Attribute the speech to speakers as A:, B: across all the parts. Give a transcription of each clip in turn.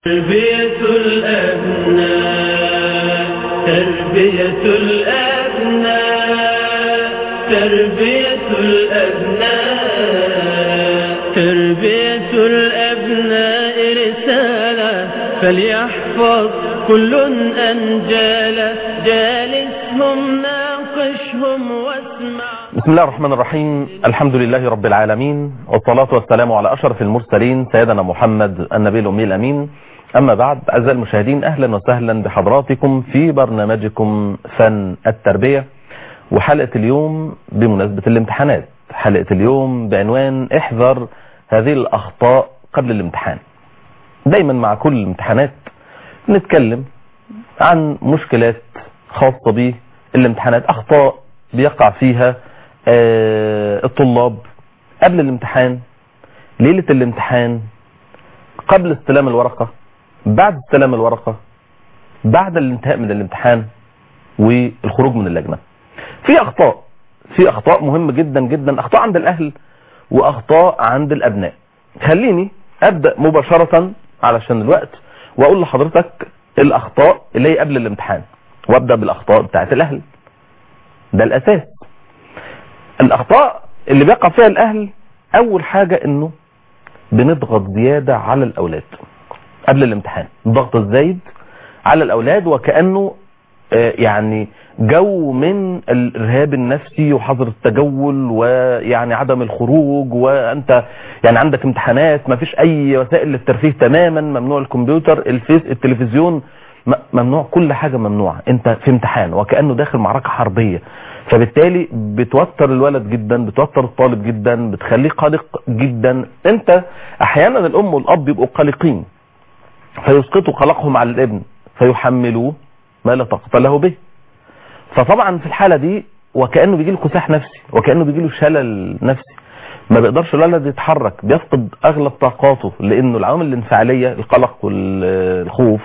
A: تربية الأبناء تربية الأبناء تربية الأبناء تربية الأبناء رسالة فليحفظ كل أنجال جالسهم ناقشهم واسمع
B: بسم الله الرحمن الرحيم الحمد لله رب العالمين والصلاة والسلام على أشرف المرسلين سيدنا محمد النبي الأمي الأمين أما بعد أعزائي المشاهدين أهلا وسهلا بحضراتكم في برنامجكم فن التربية وحلقة اليوم بمناسبة الامتحانات حلقة اليوم بعنوان احذر هذه الأخطاء قبل الامتحان دايما مع كل الامتحانات نتكلم عن مشكلات خاصة بالامتحانات أخطاء بيقع فيها آه الطلاب قبل الامتحان ليلة الامتحان قبل استلام الورقة بعد استلام الورقة بعد الانتهاء من الامتحان والخروج من اللجنة في أخطاء في أخطاء مهمة جدا جدا أخطاء عند الأهل وأخطاء عند الأبناء خليني أبدأ مباشرة علشان الوقت وأقول لحضرتك الأخطاء اللي هي قبل الامتحان وأبدأ بالأخطاء بتاعت الأهل ده الأساس الأخطاء اللي بيقع فيها الأهل أول حاجة إنه بنضغط زيادة على الأولاد قبل الامتحان الضغط الزايد على الأولاد وكأنه يعني جو من الإرهاب النفسي وحظر التجول ويعني عدم الخروج وأنت يعني عندك امتحانات ما فيش أي وسائل للترفيه تماما ممنوع الكمبيوتر الفيس التلفزيون ممنوع كل حاجة ممنوعة انت في امتحان وكأنه داخل معركة حربية فبالتالي بتوتر الولد جدا بتوتر الطالب جدا بتخليه قلق جدا انت احيانا الام والاب بيبقوا قلقين فيسقطوا قلقهم على الابن فيحملوه ما لا طاقه له به فطبعا في الحالة دي وكأنه بيجي له كساح نفسي وكأنه بيجي له شلل نفسي ما بيقدرش الولد يتحرك بيفقد اغلب طاقاته لانه العوامل الانفعالية القلق والخوف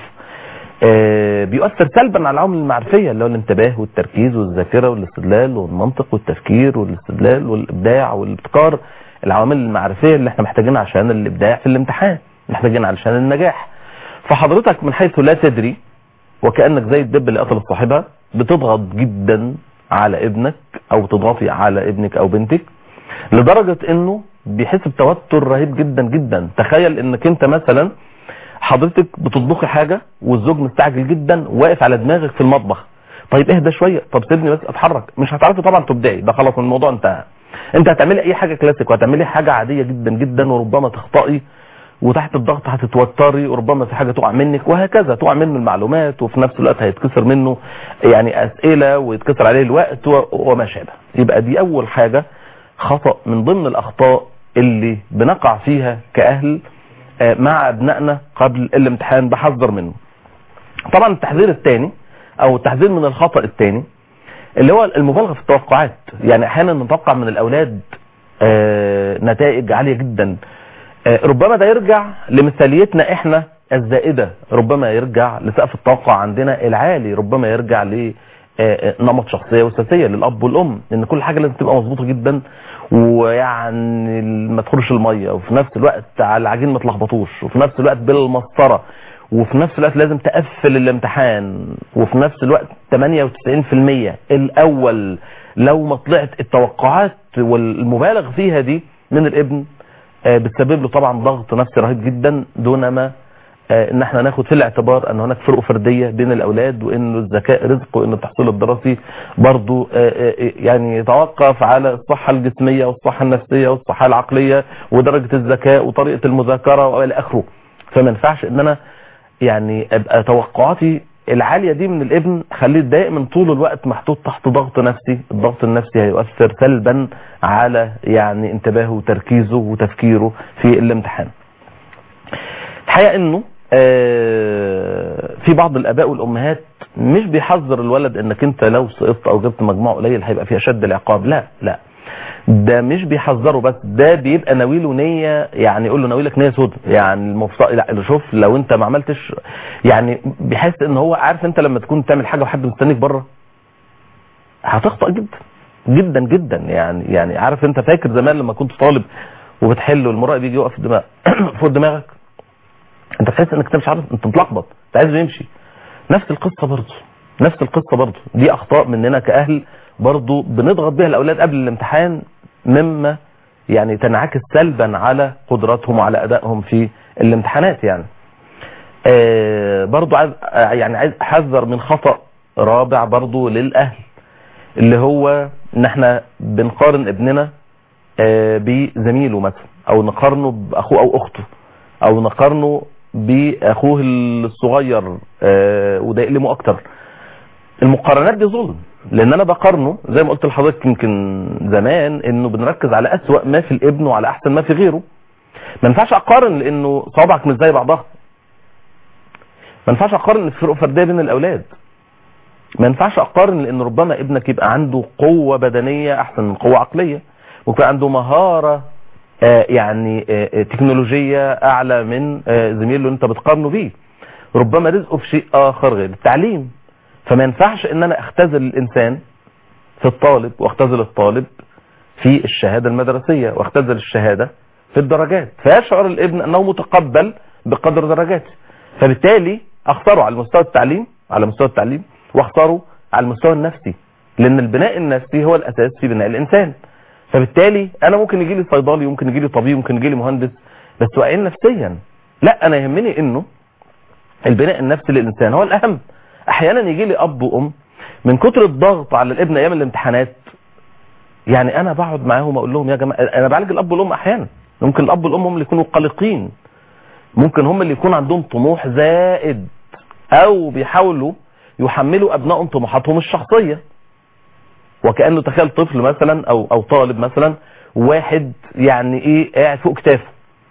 B: بيؤثر سلبا على العوامل المعرفية اللي هو الانتباه والتركيز والذاكرة والاستدلال والمنطق والتفكير والاستدلال والابداع والابتكار العوامل المعرفية اللي احنا محتاجينها عشان الابداع في الامتحان محتاجين علشان النجاح فحضرتك من حيث لا تدري وكأنك زي الدب اللي قتل صاحبها بتضغط جدا على ابنك او تضغطي على ابنك او بنتك لدرجة انه بيحس بتوتر رهيب جدا جدا تخيل انك انت مثلا حضرتك بتطبخي حاجة والزوج مستعجل جدا واقف على دماغك في المطبخ طيب اهدى شوية طب سيبني بس اتحرك مش هتعرفي طبعا تبدعي ده خلاص الموضوع انتهى انت هتعملي اي حاجة كلاسيك وهتعملي حاجة عادية جدا جدا وربما تخطئي وتحت الضغط هتتوتري وربما في حاجة تقع منك وهكذا تقع منه المعلومات وفي نفس الوقت هيتكسر منه يعني اسئلة ويتكسر عليه الوقت وما شابه يبقى دي اول حاجة خطأ من ضمن الاخطاء اللي بنقع فيها كاهل مع ابنائنا قبل الامتحان بحذر منه طبعا التحذير الثاني او التحذير من الخطأ الثاني اللي هو المبالغة في التوقعات يعني احيانا نتوقع من الاولاد نتائج عالية جدا ربما ده يرجع لمثاليتنا احنا الزائدة ربما يرجع لسقف التوقع عندنا العالي ربما يرجع لنمط شخصية وساسية للأب والأم لأن كل حاجة لازم تبقى مظبوطة جدا ويعني ما تخرش المية وفي نفس الوقت على العجين ما تلخبطوش وفي نفس الوقت بالمسطرة وفي نفس الوقت لازم تقفل الامتحان وفي نفس الوقت 98% الأول لو ما طلعت التوقعات والمبالغ فيها دي من الابن بتسبب له طبعا ضغط نفسي رهيب جدا دون ما ان احنا ناخد في الاعتبار ان هناك فروق فردية بين الاولاد وان الذكاء رزق وان التحصيل الدراسي برضو يعني يتوقف على الصحة الجسمية والصحة النفسية والصحة العقلية ودرجة الذكاء وطريقة المذاكرة والى اخره فما ينفعش ان انا يعني ابقى توقعاتي العالية دي من الابن خليه دائما طول الوقت محطوط تحت ضغط نفسي الضغط النفسي هيؤثر سلبا على يعني انتباهه وتركيزه وتفكيره في الامتحان الحقيقة انه في بعض الاباء والامهات مش بيحذر الولد انك انت لو سقطت او جبت مجموع قليل هيبقى في اشد العقاب لا لا ده مش بيحذره بس ده بيبقى ناويله نية يعني يقول له ناويلك نية سود يعني المفترض لا شوف لو انت ما عملتش يعني بيحس ان هو عارف انت لما تكون تعمل حاجة وحد مستنيك بره هتخطأ جدا جدا جدا يعني يعني عارف انت فاكر زمان لما كنت طالب وبتحل والمراقب يجي يقف دماغ فوق دماغك انت تحس انك انت مش عارف انت متلخبط انت عايزه يمشي نفس القصه برضه نفس القصه برضه دي اخطاء مننا كاهل برضه بنضغط بيها الاولاد قبل الامتحان مما يعني تنعكس سلبا على قدراتهم وعلى ادائهم في الامتحانات يعني آه برضه عايز آه يعني عايز احذر من خطا رابع برضه للاهل اللي هو ان احنا بنقارن ابننا آه بزميله مثلا او نقارنه باخوه او اخته او نقارنه باخوه الصغير آه وده يقلمه اكتر المقارنات دي ظلم لان انا بقارنه زي ما قلت لحضرتك يمكن زمان انه بنركز على اسوأ ما في الابن وعلى احسن ما في غيره ما ينفعش اقارن لانه صوابعك مش زي بعضها ما ينفعش اقارن ان في فروق فرديه بين الاولاد ما ينفعش اقارن لان ربما ابنك يبقى عنده قوه بدنيه احسن من قوه عقليه ممكن عنده مهاره آه يعني آه تكنولوجيه اعلى من آه زميله اللي انت بتقارنه بيه ربما رزقه في شيء اخر غير التعليم فما ينفعش ان انا اختزل الانسان في الطالب واختزل الطالب في الشهادة المدرسية واختزل الشهادة في الدرجات فيشعر الابن انه متقبل بقدر درجاته فبالتالي اختاره على مستوى التعليم على مستوى التعليم واختاره على المستوى النفسي لان البناء النفسي هو الاساس في بناء الانسان فبالتالي انا ممكن يجي لي صيدلي ممكن يجي لي طبيب ممكن يجي لي مهندس بس واقعين نفسيا لا انا يهمني انه البناء النفسي للانسان هو الاهم احيانا يجي لي اب وام من كتر الضغط على الابن ايام الامتحانات يعني انا بقعد معاهم اقول لهم يا جماعه انا بعالج الاب والام احيانا ممكن الاب والام هم اللي يكونوا قلقين ممكن هم اللي يكون عندهم طموح زائد او بيحاولوا يحملوا ابنائهم طموحاتهم الشخصيه وكانه تخيل طفل مثلا او او طالب مثلا واحد يعني ايه قاعد فوق كتافه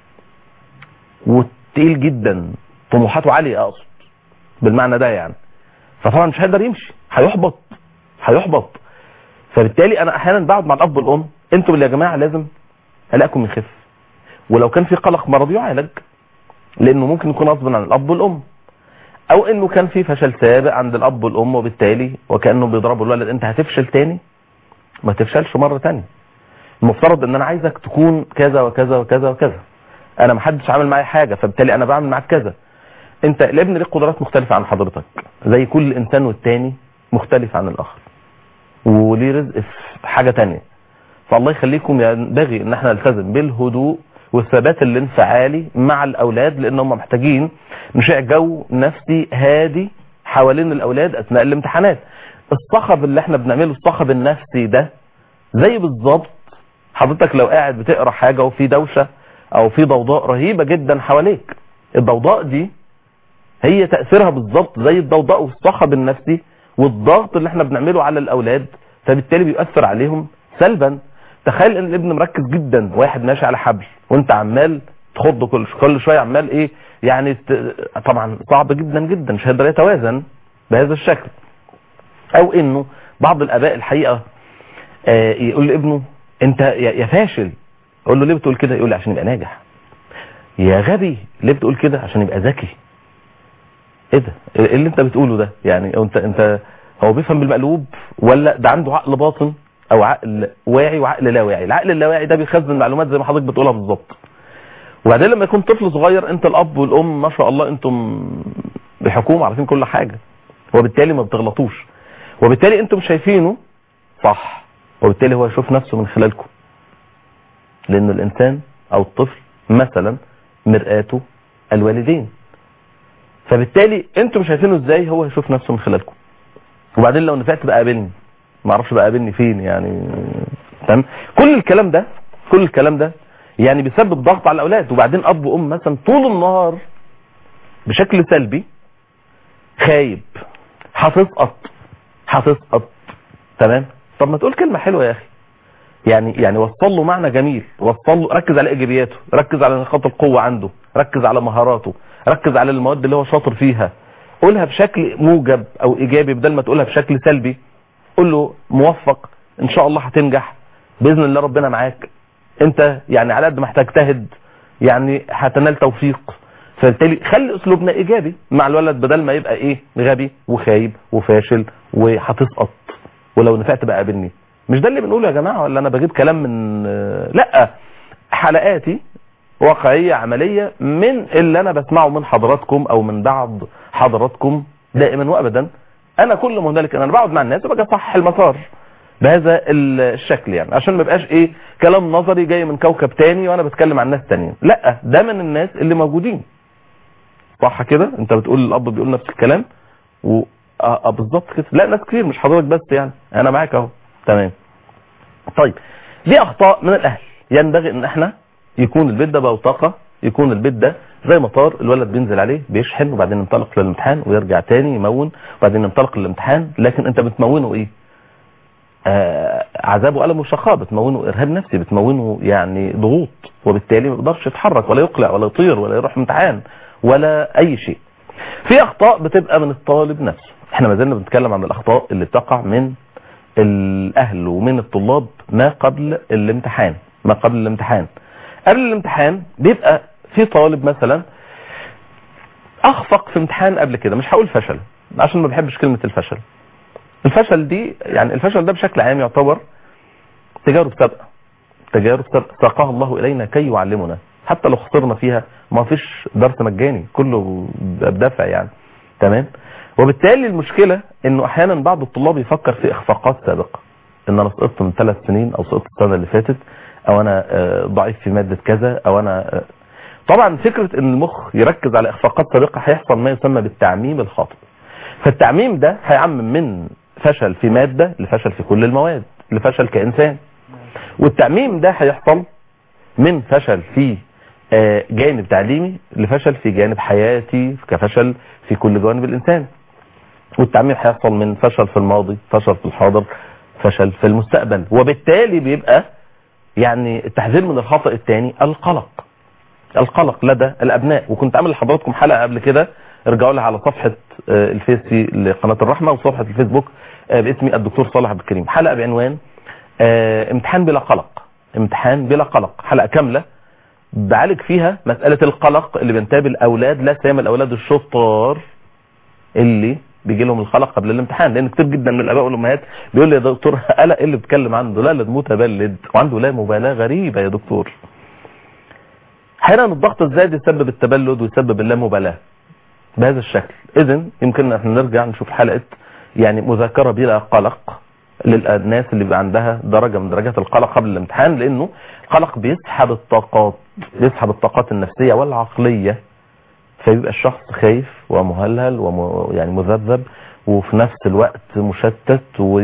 B: وتقيل جدا طموحاته عاليه اقصد بالمعنى ده يعني فطبعا مش هيقدر يمشي هيحبط هيحبط فبالتالي انا احيانا بقعد مع الاب والام انتوا اللي يا جماعه لازم قلقكم يخف ولو كان في قلق مرضي يعالج لانه ممكن يكون غصب عن الاب والام او انه كان في فشل سابق عند الاب والام وبالتالي وكانه بيضربوا الولد انت هتفشل تاني ما تفشلش مره تانية المفترض ان انا عايزك تكون كذا وكذا وكذا وكذا انا ما حدش عامل معايا حاجه فبالتالي انا بعمل معاك كذا انت الابن ليه قدرات مختلفه عن حضرتك زي كل انسان والتاني مختلف عن الاخر وليه رزق في حاجه تانية فالله يخليكم ينبغي ان احنا نلتزم بالهدوء والثبات الانفعالي مع الاولاد لان هم محتاجين نشيع جو نفسي هادي حوالين الاولاد اثناء الامتحانات الصخب اللي احنا بنعمله الصخب النفسي ده زي بالظبط حضرتك لو قاعد بتقرا حاجه وفي دوشه او في ضوضاء رهيبه جدا حواليك الضوضاء دي هي تاثيرها بالظبط زي الضوضاء والصخب النفسي والضغط اللي احنا بنعمله على الاولاد فبالتالي بيؤثر عليهم سلبا تخيل ان الابن مركز جدا واحد ماشي على حبل وانت عمال تخضه كل كل شويه عمال ايه يعني طبعا صعب جدا جدا مش هيقدر يتوازن بهذا الشكل او انه بعض الاباء الحقيقه آه يقول لابنه انت يا فاشل اقول له ليه بتقول كده يقول لي عشان يبقى ناجح يا غبي ليه بتقول كده عشان يبقى ذكي ايه ده ايه اللي انت بتقوله ده يعني انت انت هو بيفهم بالمقلوب ولا ده عنده عقل باطن او عقل واعي وعقل لا واعي العقل اللاواعي ده بيخزن معلومات زي ما حضرتك بتقولها بالظبط وبعدين لما يكون طفل صغير انت الاب والام ما شاء الله انتم بحكومه عارفين كل حاجه وبالتالي ما بتغلطوش وبالتالي انتم شايفينه صح وبالتالي هو يشوف نفسه من خلالكم لان الانسان او الطفل مثلا مرآته الوالدين فبالتالي انتم شايفينه ازاي هو يشوف نفسه من خلالكم وبعدين لو نفعت بقى قابلني ما اعرفش بقى قابلني فين يعني تمام كل الكلام ده كل الكلام ده يعني بيسبب ضغط على الاولاد وبعدين اب وام مثلا طول النهار بشكل سلبي خايب هتسقط هتسقط تمام طب ما تقول كلمه حلوه يا اخي يعني يعني وصل له معنى جميل وصل له ركز على ايجابياته ركز على نقاط القوه عنده ركز على مهاراته ركز على المواد اللي هو شاطر فيها قولها بشكل موجب او ايجابي بدل ما تقولها بشكل سلبي قول له موفق ان شاء الله هتنجح باذن الله ربنا معاك انت يعني على قد ما هتجتهد يعني هتنال توفيق فبالتالي خلي اسلوبنا ايجابي مع الولد بدل ما يبقى ايه غبي وخايب وفاشل وهتسقط ولو نفعت بقى قابلني مش ده اللي بنقوله يا جماعه ولا انا بجيب كلام من لا حلقاتي واقعية عملية من اللي انا بسمعه من حضراتكم او من بعض حضراتكم دائما وابدا انا كل ما هنالك انا بقعد مع الناس وبقى اصحح المسار بهذا الشكل يعني عشان ما يبقاش ايه كلام نظري جاي من كوكب تاني وانا بتكلم عن ناس تانيين لا ده من الناس اللي موجودين صح كده انت بتقول الاب بيقول نفس الكلام و اه آه بالظبط كده لا ناس كتير مش حضرتك بس يعني انا معاك اهو تمام طيب دي اخطاء من الاهل ينبغي ان احنا يكون البيت ده بوتقه يكون البيت ده زي مطار الولد بينزل عليه بيشحن وبعدين ينطلق للامتحان ويرجع تاني يمون وبعدين ينطلق للامتحان لكن انت بتمونه ايه آه عذاب والم وشقاء بتمونه ارهاب نفسي بتمونه يعني ضغوط وبالتالي ما بيقدرش يتحرك ولا يقلع ولا يطير ولا يروح امتحان ولا اي شيء في اخطاء بتبقى من الطالب نفسه احنا ما زلنا بنتكلم عن الاخطاء اللي بتقع من الاهل ومن الطلاب ما قبل الامتحان ما قبل الامتحان قبل الامتحان بيبقى في طالب مثلا اخفق في امتحان قبل كده مش هقول فشل عشان ما بحبش كلمة الفشل الفشل دي يعني الفشل ده بشكل عام يعتبر تجارب سابقة تجارب سابقة ساقها الله الينا كي يعلمنا حتى لو خسرنا فيها ما فيش درس مجاني كله بدفع يعني تمام وبالتالي المشكلة انه احيانا بعض الطلاب يفكر في اخفاقات سابقة ان انا سقطت من ثلاث سنين او سقطت السنة اللي فاتت او انا ضعيف في مادة كذا او انا طبعا فكرة ان المخ يركز على اخفاقات سابقة هيحصل ما يسمى بالتعميم الخاطئ فالتعميم ده هيعمم من فشل في مادة لفشل في كل المواد لفشل كإنسان والتعميم ده هيحصل من فشل في جانب تعليمي لفشل في جانب حياتي كفشل في كل جوانب الإنسان والتعميم هيحصل من فشل في الماضي فشل في الحاضر فشل في المستقبل وبالتالي بيبقى يعني التحذير من الخطأ الثاني القلق القلق لدى الأبناء وكنت عامل لحضراتكم حلقة قبل كده ارجعوا لها على صفحة الفيسي لقناة الرحمة وصفحة الفيسبوك باسمي الدكتور صالح عبد الكريم حلقة بعنوان امتحان بلا قلق امتحان بلا قلق حلقة كاملة بعالج فيها مسألة القلق اللي بينتاب الأولاد لا سيما الأولاد الشطار اللي بيجي لهم القلق قبل الامتحان لان كتير جدا من الاباء والامهات بيقول لي يا دكتور قلق ايه اللي بتكلم عنده لا لا متبلد وعنده لا مبالاه غريبه يا دكتور احيانا الضغط الزايد يسبب التبلد ويسبب اللامبالاه بهذا الشكل اذا يمكن احنا نرجع نشوف حلقه يعني مذاكره بلا قلق للناس اللي بيبقى عندها درجه من درجات القلق قبل الامتحان لانه القلق بيسحب الطاقات بيسحب الطاقات النفسيه والعقليه فيبقى الشخص خايف ومهلهل ويعني مذبذب وفي نفس الوقت مشتت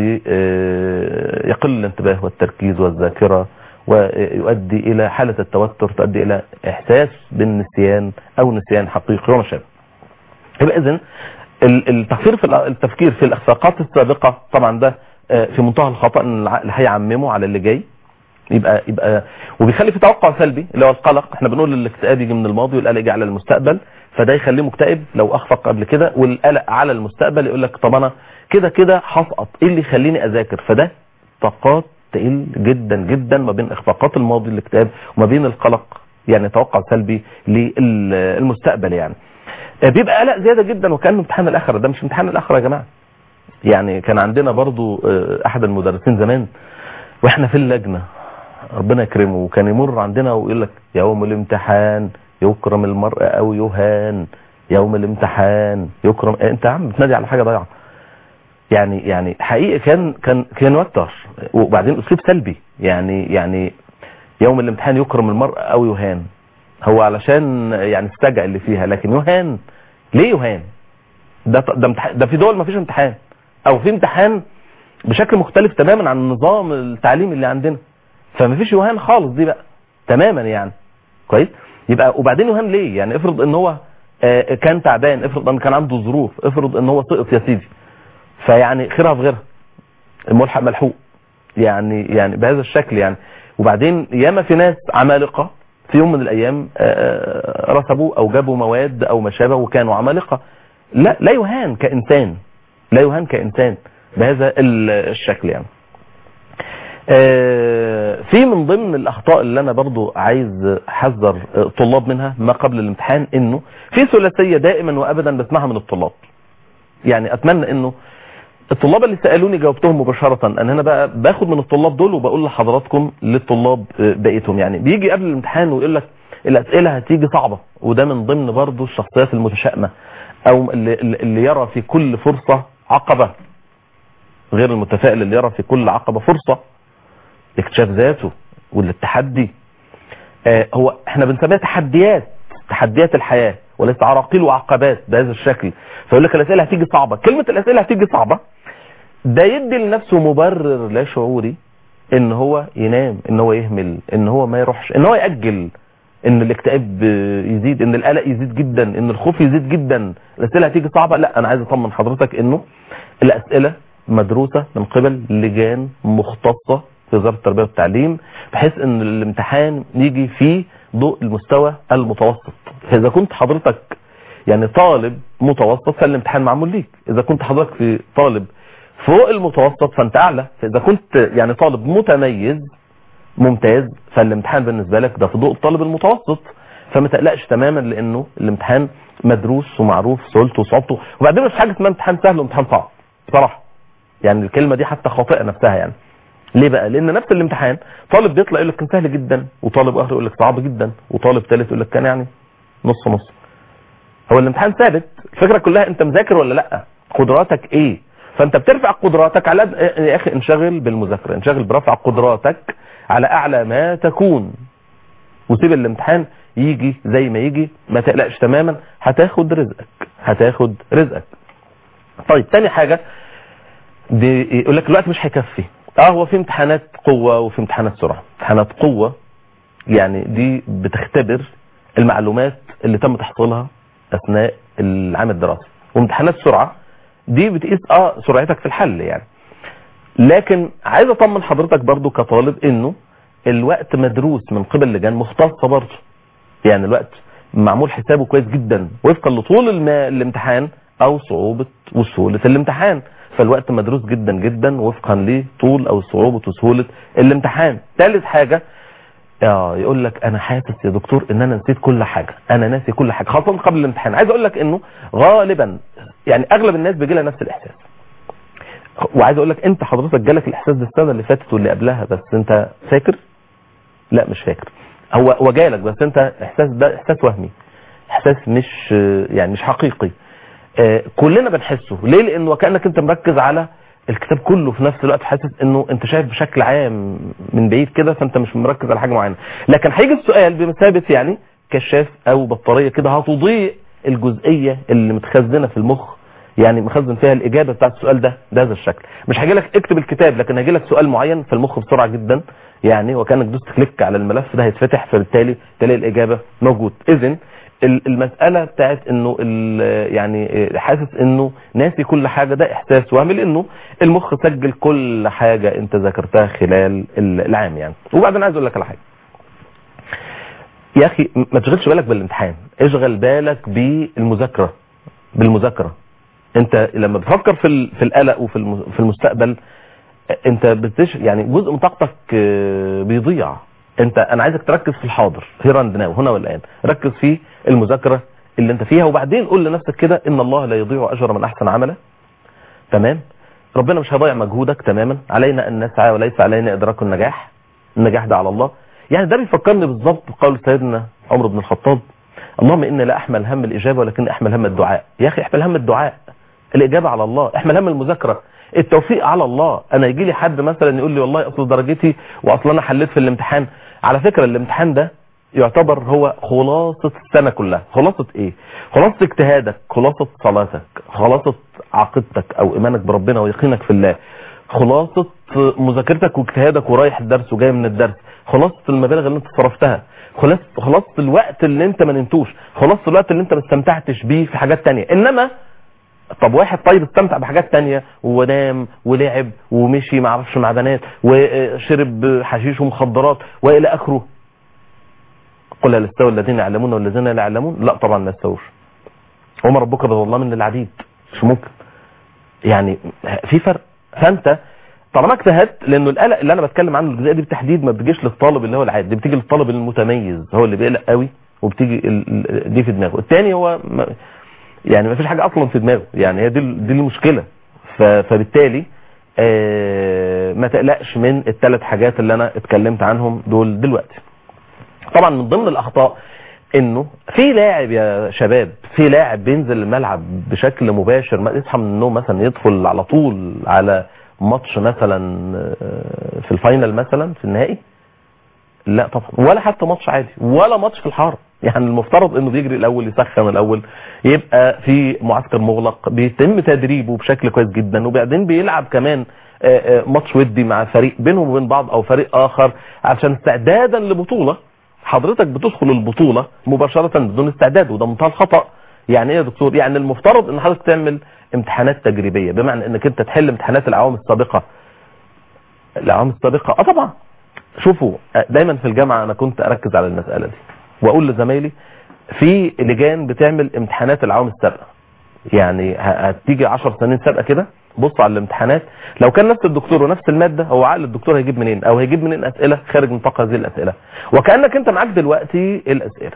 B: ويقل الانتباه والتركيز والذاكرة ويؤدي إلى حالة التوتر تؤدي إلى إحساس بالنسيان أو نسيان حقيقي وما شابه يبقى إذن التفكير في التفكير في الإخفاقات السابقة طبعا ده في منتهى الخطأ اللي هيعممه على اللي جاي يبقى يبقى وبيخلي في توقع سلبي اللي هو القلق احنا بنقول الاكتئاب يجي من الماضي والقلق يجي على المستقبل فده يخليه مكتئب لو اخفق قبل كده والقلق على المستقبل يقول لك طب انا كده كده هسقط ايه اللي يخليني اذاكر فده طاقات تقل جدا جدا ما بين اخفاقات الماضي الاكتئاب وما بين القلق يعني توقع سلبي للمستقبل يعني بيبقى قلق زياده جدا وكانه امتحان الاخره ده مش امتحان الاخره يا جماعه يعني كان عندنا برضو احد المدرسين زمان واحنا في اللجنه ربنا يكرمه وكان يمر عندنا ويقول لك يوم الامتحان يكرم المرء او يهان يوم الامتحان يكرم انت يا عم بتنادي على حاجه ضايعه يعني يعني حقيقي كان كان كان يوتر وبعدين اسلوب سلبي يعني يعني يوم الامتحان يكرم المرء او يهان هو علشان يعني استجع اللي فيها لكن يهان ليه يهان ده ده, امتحان ده في دول ما فيش امتحان او في امتحان بشكل مختلف تماما عن النظام التعليمي اللي عندنا فما فيش يهان خالص دي بقى تماما يعني كويس يبقى وبعدين يهان ليه يعني افرض ان هو كان تعبان افرض ان كان عنده ظروف افرض ان هو سقط يا سيدي فيعني خيرها في غيرها الملحق ملحوق يعني يعني بهذا الشكل يعني وبعدين ياما في ناس عمالقه في يوم من الايام رسبوا او جابوا مواد او ما شابه وكانوا عمالقه لا لا يهان كانسان لا يهان كانسان بهذا الشكل يعني في من ضمن الاخطاء اللي انا برضو عايز احذر الطلاب منها ما قبل الامتحان انه في ثلاثيه دائما وابدا بسمعها من الطلاب يعني اتمنى انه الطلاب اللي سالوني جاوبتهم مباشره انا هنا بقى باخد من الطلاب دول وبقول لحضراتكم للطلاب بقيتهم يعني بيجي قبل الامتحان ويقول لك الاسئله هتيجي صعبه وده من ضمن برضه الشخصيات المتشائمه او اللي, اللي يرى في كل فرصه عقبه غير المتفائل اللي يرى في كل عقبه فرصه اكتشاف ذاته والتحدي آه هو احنا بنسميها تحديات تحديات الحياه وليس عراقيل وعقبات بهذا الشكل فيقول لك الاسئله هتيجي صعبه كلمه الاسئله هتيجي صعبه ده يدي لنفسه مبرر لا شعوري ان هو ينام ان هو يهمل ان هو ما يروحش ان هو ياجل ان الاكتئاب يزيد ان القلق يزيد جدا ان الخوف يزيد جدا الاسئله هتيجي صعبه لا انا عايز اطمن حضرتك انه الاسئله مدروسه من قبل لجان مختصه في وزاره التربيه والتعليم بحيث ان الامتحان يجي في ضوء المستوى المتوسط فاذا كنت حضرتك يعني طالب متوسط فالامتحان معمول ليك اذا كنت حضرتك في طالب فوق المتوسط فانت اعلى فاذا كنت يعني طالب متميز ممتاز فالامتحان بالنسبه لك ده في ضوء الطالب المتوسط فما تقلقش تماما لانه الامتحان مدروس ومعروف سهولته وصعوبته وبعدين مش حاجه اسمها امتحان سهل وامتحان صعب بصراحه يعني الكلمه دي حتى خاطئه نفسها يعني ليه بقى لان نفس الامتحان طالب بيطلع يقول لك كان سهل جدا وطالب اخر يقول لك صعب جدا وطالب ثالث يقول لك كان يعني نص نص هو الامتحان ثابت الفكره كلها انت مذاكر ولا لا قدراتك ايه فانت بترفع قدراتك على يا اخي انشغل بالمذاكره انشغل برفع قدراتك على اعلى ما تكون وسيب الامتحان يجي زي ما يجي ما تقلقش تماما هتاخد رزقك هتاخد رزقك طيب تاني حاجة دي يقول لك الوقت مش هيكفي اه هو في امتحانات قوة وفي امتحانات سرعة امتحانات قوة يعني دي بتختبر المعلومات اللي تم تحصيلها اثناء العام الدراسي وامتحانات سرعة دي بتقيس اه سرعتك في الحل يعني لكن عايز اطمن حضرتك برضو كطالب انه الوقت مدروس من قبل لجان مختصة برضو يعني الوقت معمول حسابه كويس جدا وفقا لطول الم... الامتحان او صعوبة وسهولة الامتحان فالوقت مدروس جدا جدا وفقا لطول او صعوبة وسهولة الامتحان ثالث حاجة اه يقول لك انا حاسس يا دكتور ان انا نسيت كل حاجة انا ناسي كل حاجة خاصة قبل الامتحان عايز اقول لك انه غالبا يعني اغلب الناس بيجي لها نفس الاحساس وعايز اقول لك انت حضرتك جالك الاحساس ده السنه اللي فاتت واللي قبلها بس انت فاكر لا مش فاكر هو هو جالك بس انت احساس ده احساس وهمي احساس مش يعني مش حقيقي آه كلنا بنحسه ليه لانه وكانك انت مركز على الكتاب كله في نفس الوقت حاسس انه انت شايف بشكل عام من بعيد كده فانت مش مركز على حاجه معينه لكن هيجي السؤال بمثابه يعني كشاف او بطاريه كده هتضيء الجزئيه اللي متخزنه في المخ يعني مخزن فيها الاجابه بتاعت السؤال ده بهذا الشكل مش هاجي لك اكتب الكتاب لكن هاجي لك سؤال معين في المخ بسرعه جدا يعني وكانك دوست كليك على الملف ده هيتفتح فبالتالي تلاقي الاجابه موجود اذا المساله بتاعت انه يعني حاسس انه ناسي كل حاجه ده احساس وهمي لانه المخ سجل كل حاجه انت ذاكرتها خلال العام يعني وبعدين عايز اقول لك على حاجه يا اخي ما تشغلش بالك بالامتحان اشغل بالك بالمذاكره بالمذاكره انت لما بتفكر في في القلق وفي في المستقبل انت بتش يعني جزء من طاقتك بيضيع انت انا عايزك تركز في الحاضر هير اند ناو هنا والان ركز في المذاكره اللي انت فيها وبعدين قول لنفسك كده ان الله لا يضيع اجر من احسن عملا تمام ربنا مش هيضيع مجهودك تماما علينا ان نسعى وليس علينا ادراك النجاح النجاح ده على الله يعني ده بيفكرني بالظبط بقول سيدنا عمر بن الخطاب اللهم اني لا احمل هم الاجابه ولكن احمل هم الدعاء يا اخي احمل هم الدعاء الاجابه على الله احمل هم المذاكره التوفيق على الله انا يجي لي حد مثلا يقول لي والله اصل درجتي واصل انا حليت في الامتحان على فكره الامتحان ده يعتبر هو خلاصه السنه كلها خلاصه ايه خلاصه اجتهادك خلاصه صلاتك خلاصه عقيدتك او ايمانك بربنا ويقينك في الله خلاصه مذاكرتك واجتهادك ورايح الدرس وجاي من الدرس خلاصه المبالغ اللي انت صرفتها خلاص خلاص الوقت اللي انت ما نمتوش خلاص الوقت اللي انت ما استمتعتش بيه في حاجات تانية انما طب واحد طيب استمتع بحاجات تانية ونام ولعب ومشي ما اعرفش مع بنات وشرب حشيش ومخدرات والى اخره قل هل استوى الذين يعلمون والذين لا يعلمون لا طبعا ما يستووش وما ربك بظلام للعبيد مش ممكن يعني في فرق فانت طالما اجتهدت لانه القلق اللي انا بتكلم عنه الجزئيه دي بالتحديد ما بتجيش للطالب اللي هو العادي دي بتيجي للطالب المتميز هو اللي بيقلق قوي وبتيجي دي في دماغه الثاني هو يعني ما فيش حاجه اصلا في دماغه يعني هي دي دي المشكله فبالتالي ما تقلقش من الثلاث حاجات اللي انا اتكلمت عنهم دول دلوقتي طبعا من ضمن الاخطاء انه في لاعب يا شباب في لاعب بينزل الملعب بشكل مباشر ما يصحى من النوم مثلا يدخل على طول على ماتش مثلا آه، في الفاينل مثلا في النهائي لا طبعا ولا حتى ماتش عادي ولا ماتش في الحاره يعني المفترض انه بيجري الاول يسخن الاول يبقى في معسكر مغلق بيتم تدريبه بشكل كويس جدا وبعدين بيلعب كمان آه، آه، ماتش ودي مع فريق بينهم وبين بعض او فريق اخر عشان استعدادا لبطوله حضرتك بتدخل البطوله مباشره بدون استعداد وده منتهى الخطا يعني ايه يا دكتور يعني المفترض ان حضرتك تعمل امتحانات تجريبيه بمعنى انك انت تحل امتحانات العوام السابقه العوام السابقه اه طبعا شوفوا آه، دايما في الجامعه انا كنت اركز على المساله دي واقول لزمايلي في لجان بتعمل امتحانات العوام السابقه يعني ه- هتيجي 10 سنين سابقه كده بص على الامتحانات لو كان نفس الدكتور ونفس الماده هو عقل الدكتور هيجيب منين او هيجيب منين اسئله خارج نطاق هذه الاسئله وكانك انت معاك دلوقتي الاسئله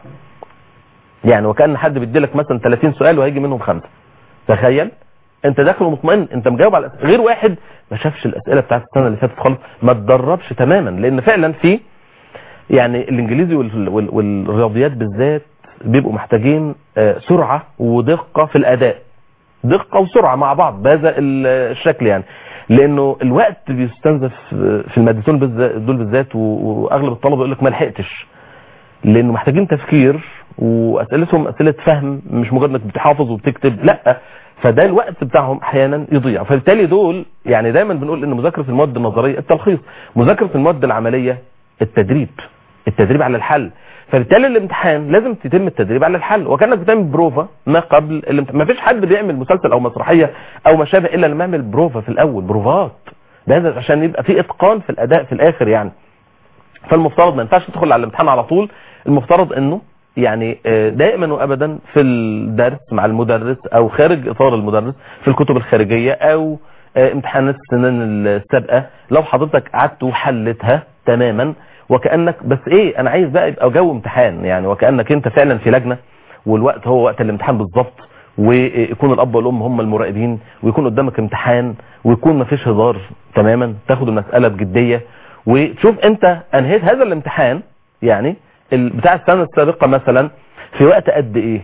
B: يعني وكان حد بيديلك مثلا 30 سؤال وهيجي منهم خمسه تخيل انت داخل ومطمئن انت مجاوب على الأسئلة. غير واحد ما شافش الاسئله بتاعت السنه اللي فاتت خالص ما اتدربش تماما لان فعلا في يعني الانجليزي وال- وال- والرياضيات بالذات بيبقوا محتاجين آه، سرعه ودقه في الاداء دقه وسرعه مع بعض بهذا ال- الشكل يعني لانه الوقت بيستنزف في المادتين بالذات- دول بالذات و- واغلب الطلبه يقول لك ما لحقتش لانه محتاجين تفكير واسئلتهم اسئله فهم مش مجرد انك بتحافظ وبتكتب لا فده الوقت بتاعهم احيانا يضيع فبالتالي دول يعني دايما بنقول ان مذاكره المواد النظريه التلخيص مذاكره المواد العمليه التدريب التدريب على الحل فبالتالي الامتحان لازم يتم التدريب على الحل وكانك بتعمل بروفا ما قبل الامتحان ما فيش حد بيعمل مسلسل او مسرحيه او ما شابه الا لما يعمل بروفا في الاول بروفات ده عشان يبقى في اتقان في الاداء في الاخر يعني فالمفترض ما ينفعش تدخل على الامتحان على طول المفترض انه يعني آه، دائما وابدا في الدرس مع المدرس او خارج اطار المدرس في الكتب الخارجيه او آه، امتحانات السنين السابقه لو حضرتك قعدت وحلتها تماما وكانك بس ايه انا عايز بقى يبقى جو امتحان يعني وكانك انت فعلا في لجنه والوقت هو وقت الامتحان بالظبط ويكون الاب والام هم المراقبين ويكون قدامك امتحان ويكون ما فيش هزار تماما تاخد المساله بجديه وتشوف انت انهيت هذا الامتحان يعني ال- بتاع السنه السابقه مثلا في وقت قد ايه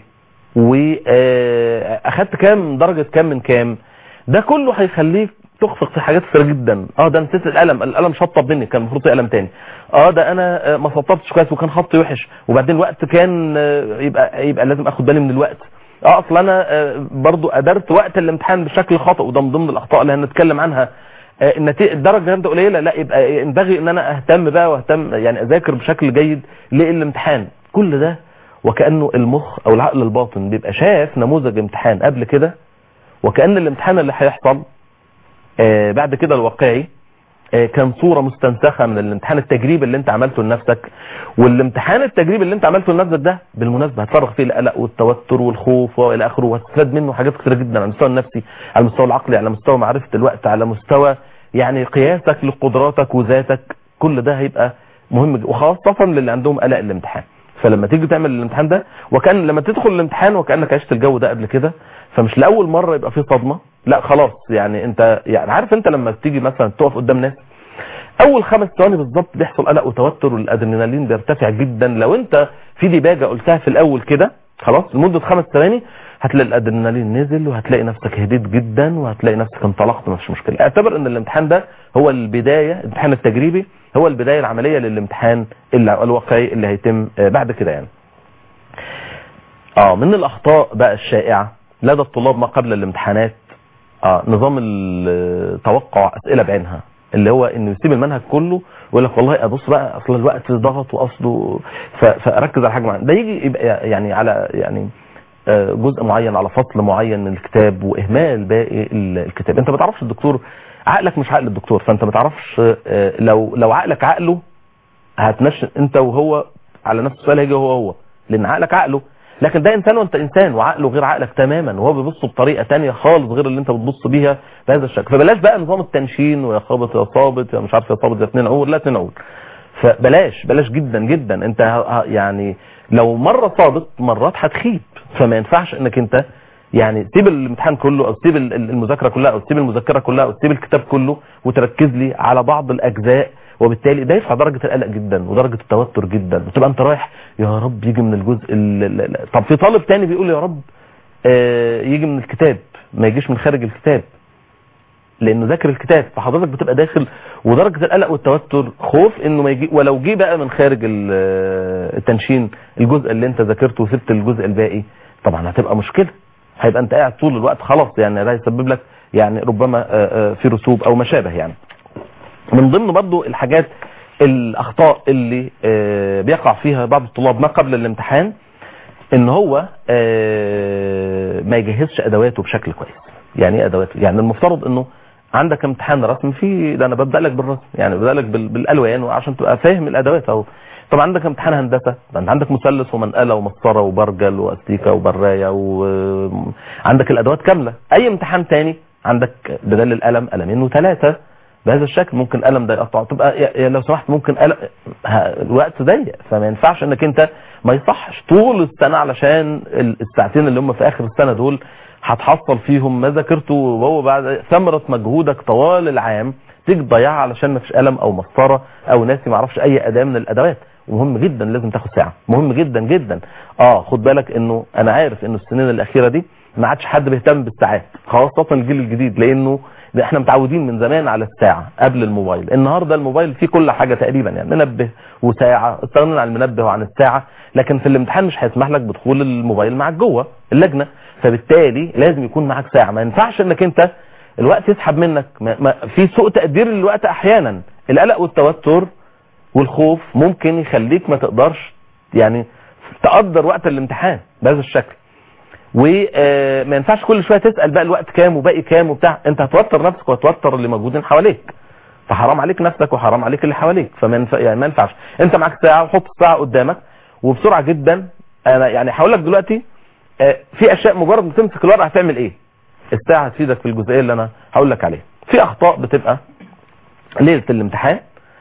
B: واخدت كام درجه كام من كام ده كله هيخليك تخفق في حاجات كتير جدا اه ده نسيت القلم القلم شطب مني كان المفروض قلم تاني اه ده انا آه، ما سطبتش كويس وكان خطي وحش وبعدين الوقت كان آه، يبقى يبقى لازم اخد بالي من الوقت اه اصل انا آه، برضو ادرت وقت الامتحان بشكل خطا وده من ضمن الاخطاء اللي هنتكلم عنها آه، النتيجه الدرجه جامده قليله لا يبقى ينبغي ان انا اهتم بقى واهتم يعني اذاكر بشكل جيد للامتحان كل ده وكانه المخ او العقل الباطن بيبقى شاف نموذج امتحان قبل كده وكان الامتحان اللي هيحصل آه، بعد كده الواقعي آه، كان صورة مستنسخة من الامتحان التجريبي اللي انت عملته لنفسك والامتحان التجريبي اللي انت عملته لنفسك ده بالمناسبة هتفرغ فيه القلق والتوتر والخوف والى اخره وهتستفاد منه حاجات كتيرة جدا على المستوى النفسي على المستوى العقلي على مستوى معرفة الوقت على مستوى يعني قياسك لقدراتك وذاتك كل ده هيبقى مهم جدا وخاصة للي عندهم قلق الامتحان فلما تيجي تعمل الامتحان ده وكان لما تدخل الامتحان وكانك عشت الجو ده قبل كده فمش لاول مره يبقى فيه صدمه لا خلاص يعني انت يعني عارف انت لما بتيجي مثلا تقف قدام ناس اول خمس ثواني بالظبط بيحصل قلق وتوتر والادرينالين بيرتفع جدا لو انت في ديباجه قلتها في الاول كده خلاص لمده خمس ثواني هتلاقي الادرينالين نزل وهتلاقي نفسك هديت جدا وهتلاقي نفسك انطلقت مفيش مشكله اعتبر ان الامتحان ده هو البدايه الامتحان التجريبي هو البدايه العمليه للامتحان اللي- الواقعي اللي هيتم آه، بعد كده يعني اه من الاخطاء بقى الشائعه لدى الطلاب ما قبل الامتحانات اه نظام ال- توقع اسئله بعينها اللي هو انه يسيب المنهج كله ويقول لك والله ابص بقى اصل الوقت ضغط واصله ف- فاركز على حاجه معينه ده يجي يبقى يعني على يعني آه، جزء معين على فصل معين من الكتاب واهمال باقي ال- الكتاب انت ما تعرفش الدكتور عقلك مش عقل الدكتور فانت ما تعرفش آه، لو لو عقلك عقله هتنشن انت وهو على نفس السؤال هيجي هو هو لان عقلك عقله لكن ده انسان وانت انسان وعقله غير عقلك تماما وهو بيبص بطريقه تانية خالص غير اللي انت بتبص بيها بهذا الشكل فبلاش بقى نظام التنشين ويا خابط يا صابت يا مش عارف يا صابت يا اتنين عور لا اتنين عور فبلاش بلاش جدا جدا انت ه- ه- يعني لو مره صابت مرات هتخيب فما ينفعش انك انت يعني سيب الامتحان كله او سيب ال- ال- المذاكره كلها او سيب المذكره كلها او سيب الكتاب كله وتركز لي على بعض الاجزاء وبالتالي ده يرفع درجه القلق جدا ودرجه التوتر جدا وتبقى انت رايح يا رب يجي من الجزء ال- ال- ال- طب في طالب تاني بيقول يا رب آه، يجي من الكتاب ما يجيش من خارج الكتاب لانه ذاكر الكتاب فحضرتك بتبقى داخل ودرجه القلق والتوتر خوف انه ما يجي ولو جه بقى من خارج ال- التنشين الجزء اللي انت ذاكرته وسبت الجزء الباقي طبعا هتبقى مشكله هيبقى انت قاعد طول الوقت خلاص يعني ده هيسبب لك يعني ربما آه، آه، في رسوب او ما شابه يعني من ضمن برضو الحاجات الاخطاء اللي آه، بيقع فيها بعض الطلاب ما قبل الامتحان ان هو آه، ما يجهزش ادواته بشكل كويس يعني ايه ادواته يعني المفترض انه عندك امتحان رسم في ده انا ببدا لك بالرسم يعني ببدا لك بال- بالالوان وعشان تبقى فاهم الادوات اهو طبعا عندك امتحان هندسه ده انت عندك مثلث ومنقله ومسطره وبرجل واستيكه وبرايه وعندك الادوات كامله اي امتحان تاني عندك بدل القلم قلمين وثلاثه بهذا الشكل ممكن قلم ده يقطع تبقى يا- يا لو سمحت ممكن قلم ه- الوقت ضيق فما ينفعش انك انت ما يصحش طول السنه علشان ال- الساعتين اللي هم في اخر السنه دول هتحصل فيهم ما ذاكرته وهو بعد ثمره مجهودك طوال العام تيجي تضيعها علشان ما فيش قلم او مسطره او ناسي ما اعرفش اي اداه من الادوات ومهم جدا لازم تاخد ساعه مهم جدا جدا اه خد بالك انه انا عارف انه السنين الاخيره دي ما عادش حد بيهتم بالساعات خاصه الجيل الجديد لانه ده احنا متعودين من زمان على الساعه قبل الموبايل النهارده الموبايل فيه كل حاجه تقريبا يعني منبه وساعه استغنينا عن المنبه وعن الساعه لكن في الامتحان مش هيسمح لك بدخول الموبايل معاك جوه اللجنه فبالتالي لازم يكون معاك ساعه ما ينفعش انك انت الوقت يسحب منك ما ما في سوء تقدير للوقت احيانا القلق والتوتر والخوف ممكن يخليك ما تقدرش يعني تقدر وقت الامتحان بهذا الشكل وما ينفعش كل شويه تسال بقى الوقت كام وباقي كام وبتاع انت هتوتر نفسك وهتوتر اللي موجودين حواليك فحرام عليك نفسك وحرام عليك اللي حواليك فما ينفع يعني ما ينفعش انت معاك ساعه وحط الساعه قدامك وبسرعه جدا انا يعني هقول لك دلوقتي آه، في اشياء مجرد ما تمسك الورقه هتعمل ايه الساعه هتفيدك في الجزئيه اللي انا هقول لك عليها في اخطاء بتبقى ليله الامتحان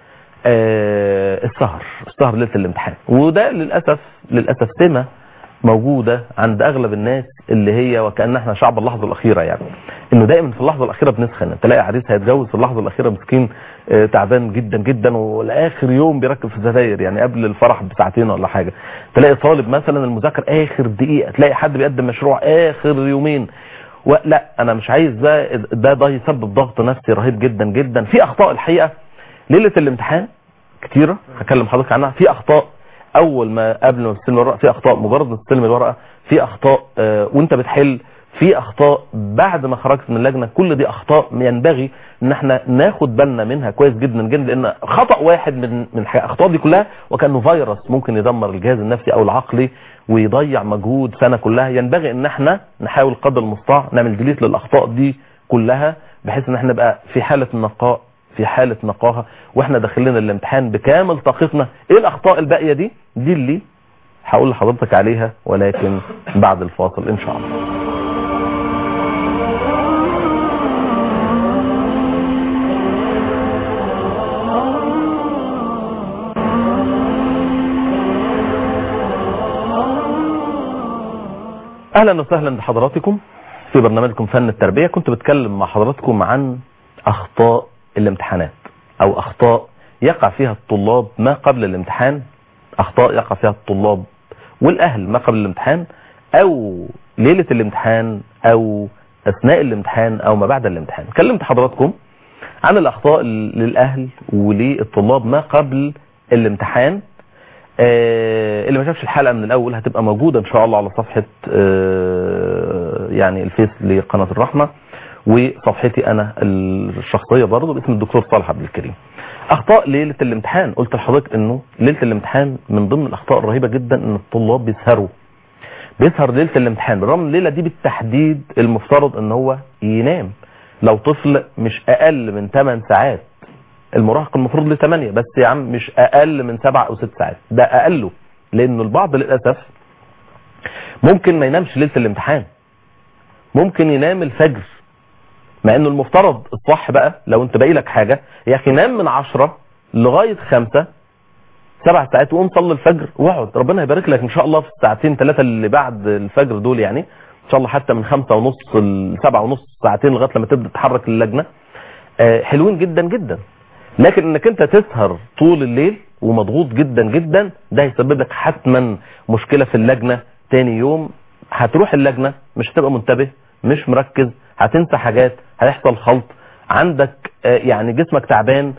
B: آه، السهر السهر ليله الامتحان وده للاسف للاسف سمه موجوده عند اغلب الناس اللي هي وكان احنا شعب اللحظه الاخيره يعني انه دائما في اللحظه الاخيره بنسخن تلاقي عريس هيتجوز في اللحظه الاخيره مسكين آه، تعبان جدا جدا ولاخر يوم بيركب في الستاير يعني قبل الفرح بساعتين ولا حاجه تلاقي طالب مثلا المذاكره اخر دقيقه تلاقي حد بيقدم مشروع اخر يومين ولا انا مش عايز ده ده ده يسبب ضغط نفسي رهيب جدا جدا في اخطاء الحقيقه ليله الامتحان كتيره هكلم حضرتك عنها في اخطاء اول ما قبل ما تستلم الورقه في اخطاء مجرد ما تستلم الورقه في اخطاء آه وانت بتحل في اخطاء بعد ما خرجت من اللجنه كل دي اخطاء ينبغي ان احنا ناخد بالنا منها كويس جدا جدا لان خطا واحد من من الاخطاء دي كلها وكانه فيروس ممكن يدمر الجهاز النفسي او العقلي ويضيع مجهود سنه كلها ينبغي ان احنا نحاول قدر المستطاع نعمل ديليت للاخطاء دي كلها بحيث ان احنا نبقى في حاله نقاء في حالة نقاهة واحنا داخلين الامتحان بكامل طاقتنا ايه الاخطاء الباقية دي دي اللي هقول لحضرتك عليها ولكن بعد الفاصل ان شاء الله اهلا وسهلا بحضراتكم في برنامجكم فن التربية كنت بتكلم مع حضراتكم عن اخطاء الامتحانات او اخطاء يقع فيها الطلاب ما قبل الامتحان اخطاء يقع فيها الطلاب والاهل ما قبل الامتحان او ليلة الامتحان او اثناء الامتحان او ما بعد الامتحان كلمت حضراتكم عن الاخطاء للاهل وللطلاب ما قبل الامتحان آه اللي ما شافش الحلقة من الاول هتبقى موجودة ان شاء الله على صفحة آه يعني الفيس لقناة الرحمة وصفحتي انا الشخصية برضه باسم الدكتور صالح عبد الكريم اخطاء ليلة الامتحان قلت لحضرتك انه ليلة الامتحان من ضمن الاخطاء الرهيبة جدا ان الطلاب بيسهروا بيسهر ليلة الامتحان بالرغم الليلة دي بالتحديد المفترض ان هو ينام لو طفل مش اقل من 8 ساعات المراهق المفروض له 8 بس يا عم مش اقل من 7 او 6 ساعات ده اقله لانه البعض للاسف ممكن ما ينامش ليلة الامتحان ممكن ينام الفجر مع انه المفترض الصح بقى لو انت باقي لك حاجة يا اخي نام من 10 لغاية 5 سبع ساعات وقوم صلي الفجر واقعد ربنا يبارك لك ان شاء الله في الساعتين ثلاثة اللي بعد الفجر دول يعني ان شاء الله حتى من خمسة ونص لسبعة ونص ساعتين لغايه لما تبدا تتحرك اللجنه آه، حلوين جدا جدا لكن انك انت تسهر طول الليل ومضغوط جدا جدا ده هيسبب لك حتما مشكله في اللجنه تاني يوم هتروح اللجنه مش هتبقى منتبه مش مركز هتنسى حاجات هيحصل خلط عندك آه، يعني جسمك تعبان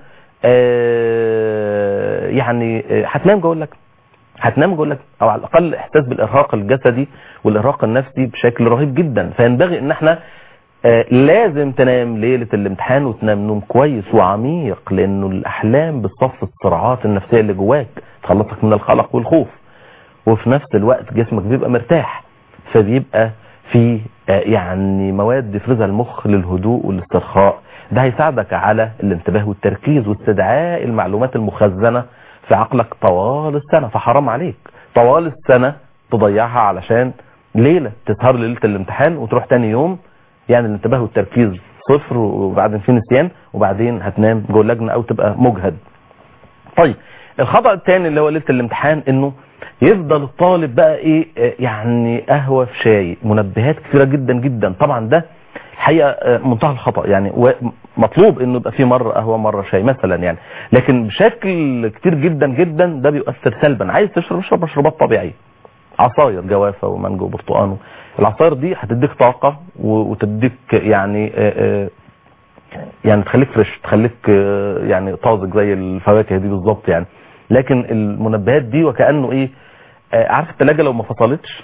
B: آه، يعني آه، هتنام جوه اللجنه هتنام جوه اللجنه او على الاقل احساس بالارهاق الجسدي والارهاق النفسي بشكل رهيب جدا فينبغي ان احنا آه، لازم تنام ليلة الامتحان وتنام نوم كويس وعميق لانه الاحلام بتصفي الصراعات النفسية اللي جواك تخلصك من القلق والخوف وفي نفس الوقت جسمك بيبقى مرتاح فبيبقى في آه، يعني مواد يفرزها المخ للهدوء والاسترخاء ده هيساعدك على الانتباه والتركيز واستدعاء المعلومات المخزنة في عقلك طوال السنة فحرام عليك طوال السنة تضيعها علشان ليلة تسهر ليلة الامتحان وتروح تاني يوم يعني الانتباه والتركيز صفر وبعدين في نسيان وبعدين هتنام جوه اللجنة او تبقى مجهد طيب الخطأ الثاني اللي هو ليلة الامتحان انه يفضل الطالب بقى ايه آه، يعني قهوة في شاي منبهات كثيرة جدا جدا طبعا ده الحقيقة آه، منتهى الخطأ يعني و- مطلوب انه يبقى في مرة قهوة مرة شاي مثلا يعني لكن بشكل كتير جدا جدا ده بيؤثر سلبا عايز تشرب اشرب مشروبات طبيعية عصاير جوافة ومانجو وبرتقان العصاير دي هتديك طاقة و- وتديك يعني آه، آه، يعني تخليك فريش تخليك آه، يعني طازج زي الفواكه دي بالظبط يعني لكن المنبهات دي وكأنه ايه آه، عارف التلاجة لو ما فصلتش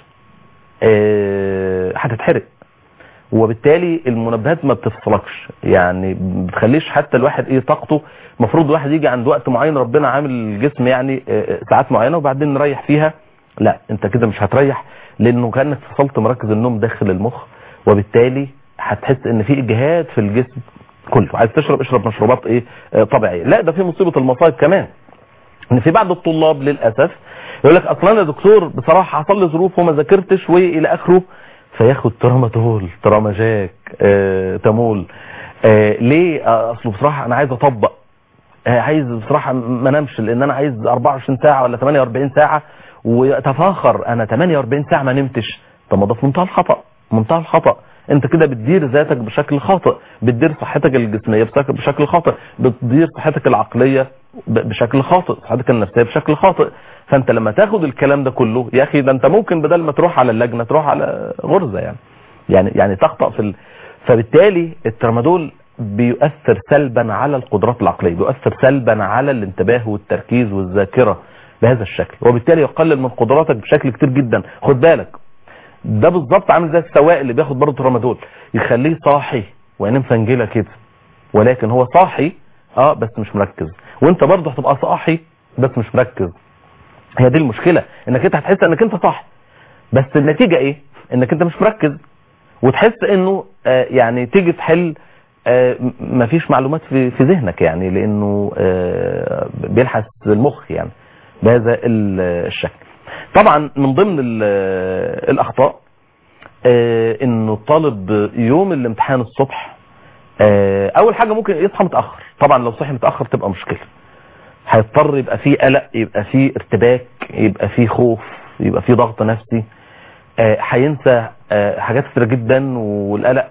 B: آه، هتتحرق وبالتالي المنبهات ما بتفصلكش يعني بتخليش حتى الواحد ايه طاقته المفروض الواحد يجي عند وقت معين ربنا عامل الجسم يعني آه، ساعات معينه وبعدين نريح فيها لا انت كده مش هتريح لانه كانك فصلت مركز النوم داخل المخ وبالتالي هتحس ان في اجهاد في الجسم كله عايز تشرب اشرب مشروبات ايه آه، طبيعيه لا ده في مصيبه المصايب كمان ان في بعض الطلاب للاسف يقول لك اصلا يا دكتور بصراحه حصل لي ظروف وما ذاكرتش والى اخره فياخد ترامادول تراماجاك آه، تامول آه، ليه آه، اصله بصراحه انا عايز اطبق آه، عايز بصراحه ما انامش لان انا عايز 24 ساعه ولا 48 ساعه واتفاخر انا 48 ساعه ما نمتش طب ما ده في منتهى الخطا منتهى الخطا انت كده بتدير ذاتك بشكل خاطئ بتدير صحتك الجسميه بشكل بشكل خاطئ بتدير صحتك العقليه ب- بشكل خاطئ صحتك النفسيه بشكل خاطئ فانت لما تاخد الكلام ده كله يا اخي ده انت ممكن بدل ما تروح على اللجنه تروح على غرزه يعني يعني يعني تخطأ في ال... فبالتالي الترامادول بيؤثر سلبا على القدرات العقليه بيؤثر سلبا على الانتباه والتركيز والذاكره بهذا الشكل وبالتالي يقلل من قدراتك بشكل كتير جدا خد بالك ده بالظبط عامل زي السواق اللي بياخد برضه ترامادول يخليه صاحي وينام فنجله كده ولكن هو صاحي اه بس مش مركز وانت برضه هتبقى صاحي بس مش مركز هي دي المشكله انك انت هتحس انك انت صاحي بس النتيجه ايه انك انت مش مركز وتحس انه آه يعني تيجي تحل آه م- مفيش معلومات في في ذهنك يعني لانه آه بيلحس المخ يعني بهذا ال- الشكل طبعا من ضمن ال- الاخطاء آه انه الطالب يوم الامتحان الصبح آه اول حاجه ممكن يصحى متاخر طبعا لو صحي متاخر تبقى مشكله هيضطر يبقى فيه قلق يبقى فيه ارتباك يبقى فيه خوف يبقى فيه ضغط نفسي آه، هينسى آه، حاجات كتيرة جدا والقلق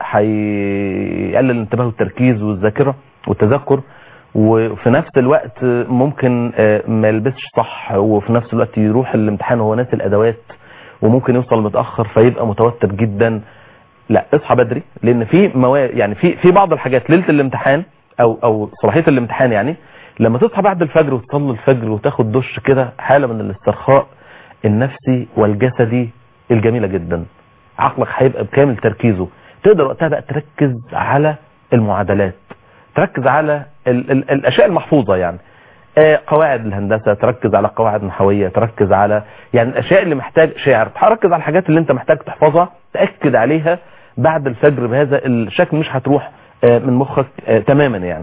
B: هيقلل الانتباه والتركيز والذاكرة والتذكر وفي نفس الوقت ممكن آه، ما يلبسش صح وفي نفس الوقت يروح الامتحان وهو ناسي الادوات وممكن يوصل متاخر فيبقى متوتر جدا لا اصحى بدري لان في مواد يعني في في بعض الحاجات ليله الامتحان او او صلاحيه الامتحان يعني لما تصحى بعد الفجر وتصلي الفجر وتاخد دش كده حاله من الاسترخاء النفسي والجسدي الجميله جدا عقلك هيبقى بكامل تركيزه تقدر وقتها بقى تركز على المعادلات تركز على ال ال الاشياء المحفوظه يعني آه، قواعد الهندسه تركز على قواعد نحويه تركز على يعني الاشياء اللي محتاج شعر تركز على الحاجات اللي انت محتاج تحفظها تاكد عليها بعد الفجر بهذا الشكل مش هتروح آه، من مخك آه، تماما يعني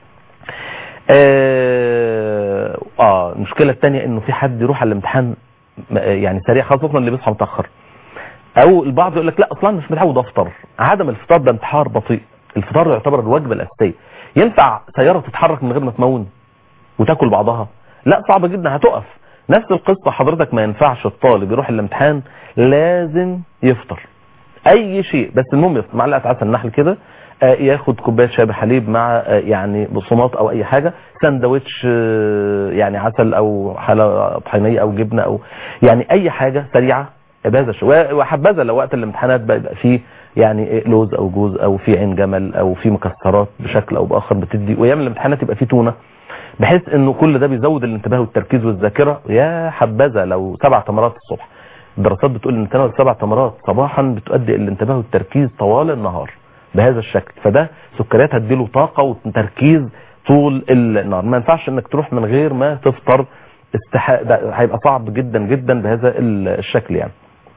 B: اه آه، المشكله الثانيه انه في حد يروح على الامتحان م- آه، يعني سريع خاصه اللي بيصحى متاخر او البعض يقول لك لا اصلا مش متعود افطر عدم الفطار ده انتحار بطيء الفطار يعتبر الوجبه الاساسيه ينفع سياره تتحرك من غير ما تمون وتاكل بعضها لا صعبه جدا هتقف نفس القصه حضرتك ما ينفعش الطالب يروح الامتحان لازم يفطر اي شيء بس المهم يفطر معلقه عسل نحل كده آه، ياخد كوبايه شاي بحليب مع آه، يعني بصمات او اي حاجه سندوتش آه، يعني عسل او حلا طحينيه او جبنه او يعني اي حاجه سريعه بهذا الشيء وحبذا لو وقت الامتحانات بقى يبقى فيه يعني إيه لوز او جوز او في عين جمل او في مكسرات بشكل او باخر بتدي وايام الامتحانات يبقى فيه تونه بحيث انه كل ده بيزود الانتباه والتركيز والذاكره يا حبذا لو سبع تمرات الصبح الدراسات بتقول ان تناول سبع تمرات صباحا بتؤدي الى الانتباه والتركيز طوال النهار بهذا الشكل فده سكريات هتديله طاقه وتركيز طول النهار ما ينفعش انك تروح من غير ما تفطر استحاء ده هيبقى صعب جدا جدا بهذا الشكل يعني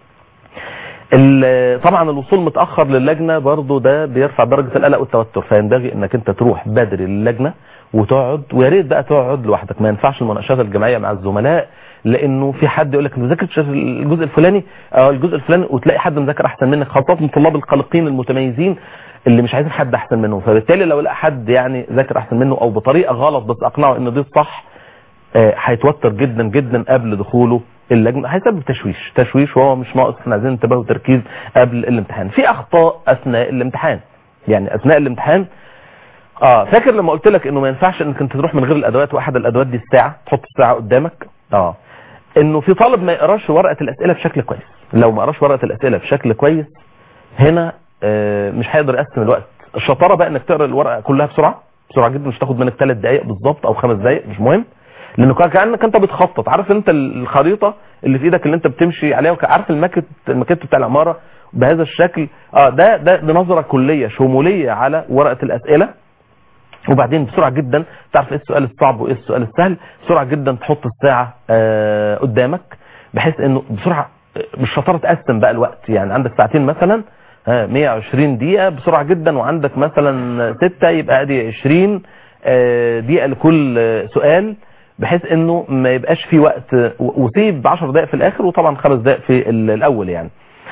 B: ال- طبعا الوصول متاخر للجنه برضو ده بيرفع درجه القلق والتوتر فينبغي انك انت تروح بدري للجنه وتقعد ويا ريت بقى تقعد لوحدك ما ينفعش المناقشات الجماعيه مع الزملاء لانه في حد يقول لك ما ذاكرتش الجزء الفلاني او الجزء الفلاني وتلاقي حد مذاكر احسن منك خاصه الطلاب القلقين المتميزين اللي مش عايزين حد احسن منهم فبالتالي لو لقى حد يعني ذاكر احسن منه او بطريقه غلط بس اقنعه ان دي الصح آه، هيتوتر جدا جدا قبل دخوله اللجنه هيسبب تشويش تشويش وهو مش ناقص احنا عايزين انتباه وتركيز قبل الامتحان في اخطاء اثناء الامتحان يعني اثناء الامتحان اه فاكر لما قلت لك انه ما ينفعش انك انت تروح من غير الادوات واحد الادوات دي الساعه تحط الساعه قدامك اه انه في طالب ما يقراش ورقه الاسئله بشكل كويس لو ما قراش ورقه الاسئله بشكل كويس هنا آه مش هيقدر يقسم الوقت الشطاره بقى انك تقرا الورقه كلها بسرعه بسرعه جدا مش تاخد منك ثلاث دقائق بالظبط او خمس دقائق مش مهم لانه كان- كانك انت بتخطط عارف انت الخريطه اللي في ايدك اللي انت بتمشي عليها وك- عارف الماكت الماكت بتاع العماره بهذا الشكل اه ده ده دي نظره كليه شموليه على ورقه الاسئله وبعدين بسرعه جدا تعرف ايه السؤال الصعب وايه السؤال السهل بسرعه جدا تحط الساعه آه قدامك بحيث انه بسرعه مش شطاره تقسم بقى الوقت يعني عندك ساعتين مثلا آه 120 دقيقه بسرعه جدا وعندك مثلا 6 يبقى ادي 20 آه دقيقه لكل آه، سؤال بحيث انه ما يبقاش في وقت و- وسيب 10 دقائق في الاخر وطبعا خمس دقائق في ال- الاول يعني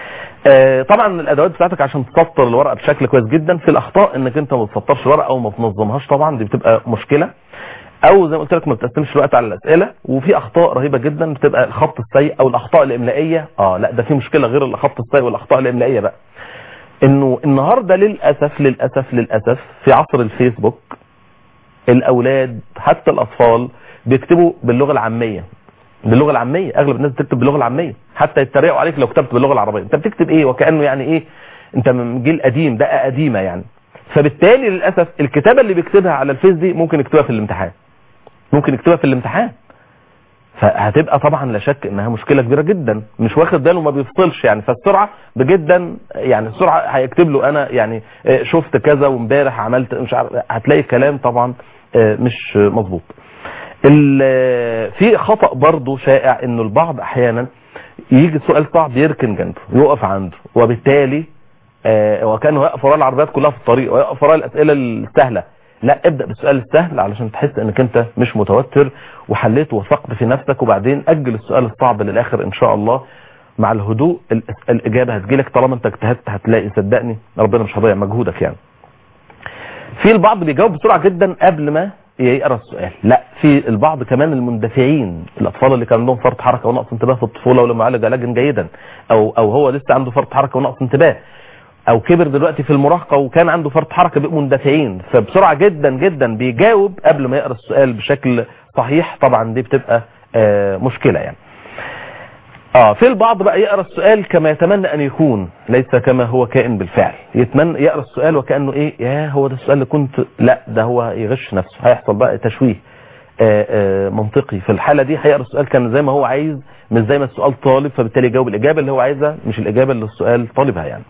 B: آه، طبعا الادوات بتاعتك عشان تسطر الورقه بشكل كويس جدا في الاخطاء انك انت ما تسطرش ورقه او ما تنظمهاش طبعا دي بتبقى مشكله او زي ما قلت لك ما بتقسمش الوقت على الاسئله وفي اخطاء رهيبه جدا بتبقى الخط السيء او الاخطاء الاملائيه اه لا ده في مشكله غير الخط السيء والاخطاء الاملائيه بقى انه النهارده للاسف للاسف للاسف في عصر الفيسبوك الاولاد حتى الاطفال بيكتبوا باللغه العاميه باللغه العاميه اغلب الناس بتكتب باللغه العاميه حتى يتريقوا عليك لو كتبت باللغه العربيه انت بتكتب ايه وكانه يعني ايه انت من جيل قديم دقه قديمه يعني فبالتالي للاسف الكتابه اللي بيكتبها على الفيس دي ممكن يكتبها في الامتحان ممكن يكتبها في الامتحان فهتبقى طبعا لا شك انها مشكله كبيره جدا مش واخد باله ما بيفصلش يعني فالسرعه بجدا يعني السرعه هيكتب له انا يعني آه، شفت كذا وامبارح عملت مش عارف هتلاقي كلام طبعا آه، مش مظبوط ال- في خطا برضه شائع انه البعض احيانا يجي سؤال صعب يركن جنبه يقف عنده وبالتالي آه، وكانه يقف وراء العربيات كلها في الطريق ويقف وراء الاسئله السهله لا ابدا بالسؤال السهل علشان تحس انك انت مش متوتر وحليت وثقت في نفسك وبعدين اجل السؤال الصعب للاخر ان شاء الله مع الهدوء ال- الاجابه هتجيلك طالما انت اجتهدت هتلاقي صدقني ربنا مش هيضيع مجهودك يعني في البعض بيجاوب بسرعه جدا قبل ما يقرا السؤال لا في البعض كمان المندفعين الاطفال اللي كان عندهم فرط حركه ونقص انتباه في الطفوله ولم يعالج علاجا جيدا او او هو لسه عنده فرط حركه ونقص انتباه او كبر دلوقتي في المراهقه وكان عنده فرط حركه بيبقوا مندفعين فبسرعه جدا جدا بيجاوب قبل ما يقرا السؤال بشكل صحيح طبعا دي بتبقى آه مشكله يعني اه في البعض بقى يقرا السؤال كما يتمنى ان يكون ليس كما هو كائن بالفعل يتمنى يقرا السؤال وكانه ايه يا هو ده السؤال اللي كنت لا ده هو يغش نفسه هيحصل بقى تشويه آه آه منطقي في الحاله دي هيقرا السؤال كان زي ما هو عايز مش زي ما السؤال طالب فبالتالي يجاوب الاجابه اللي هو عايزها مش الاجابه اللي السؤال طالبها يعني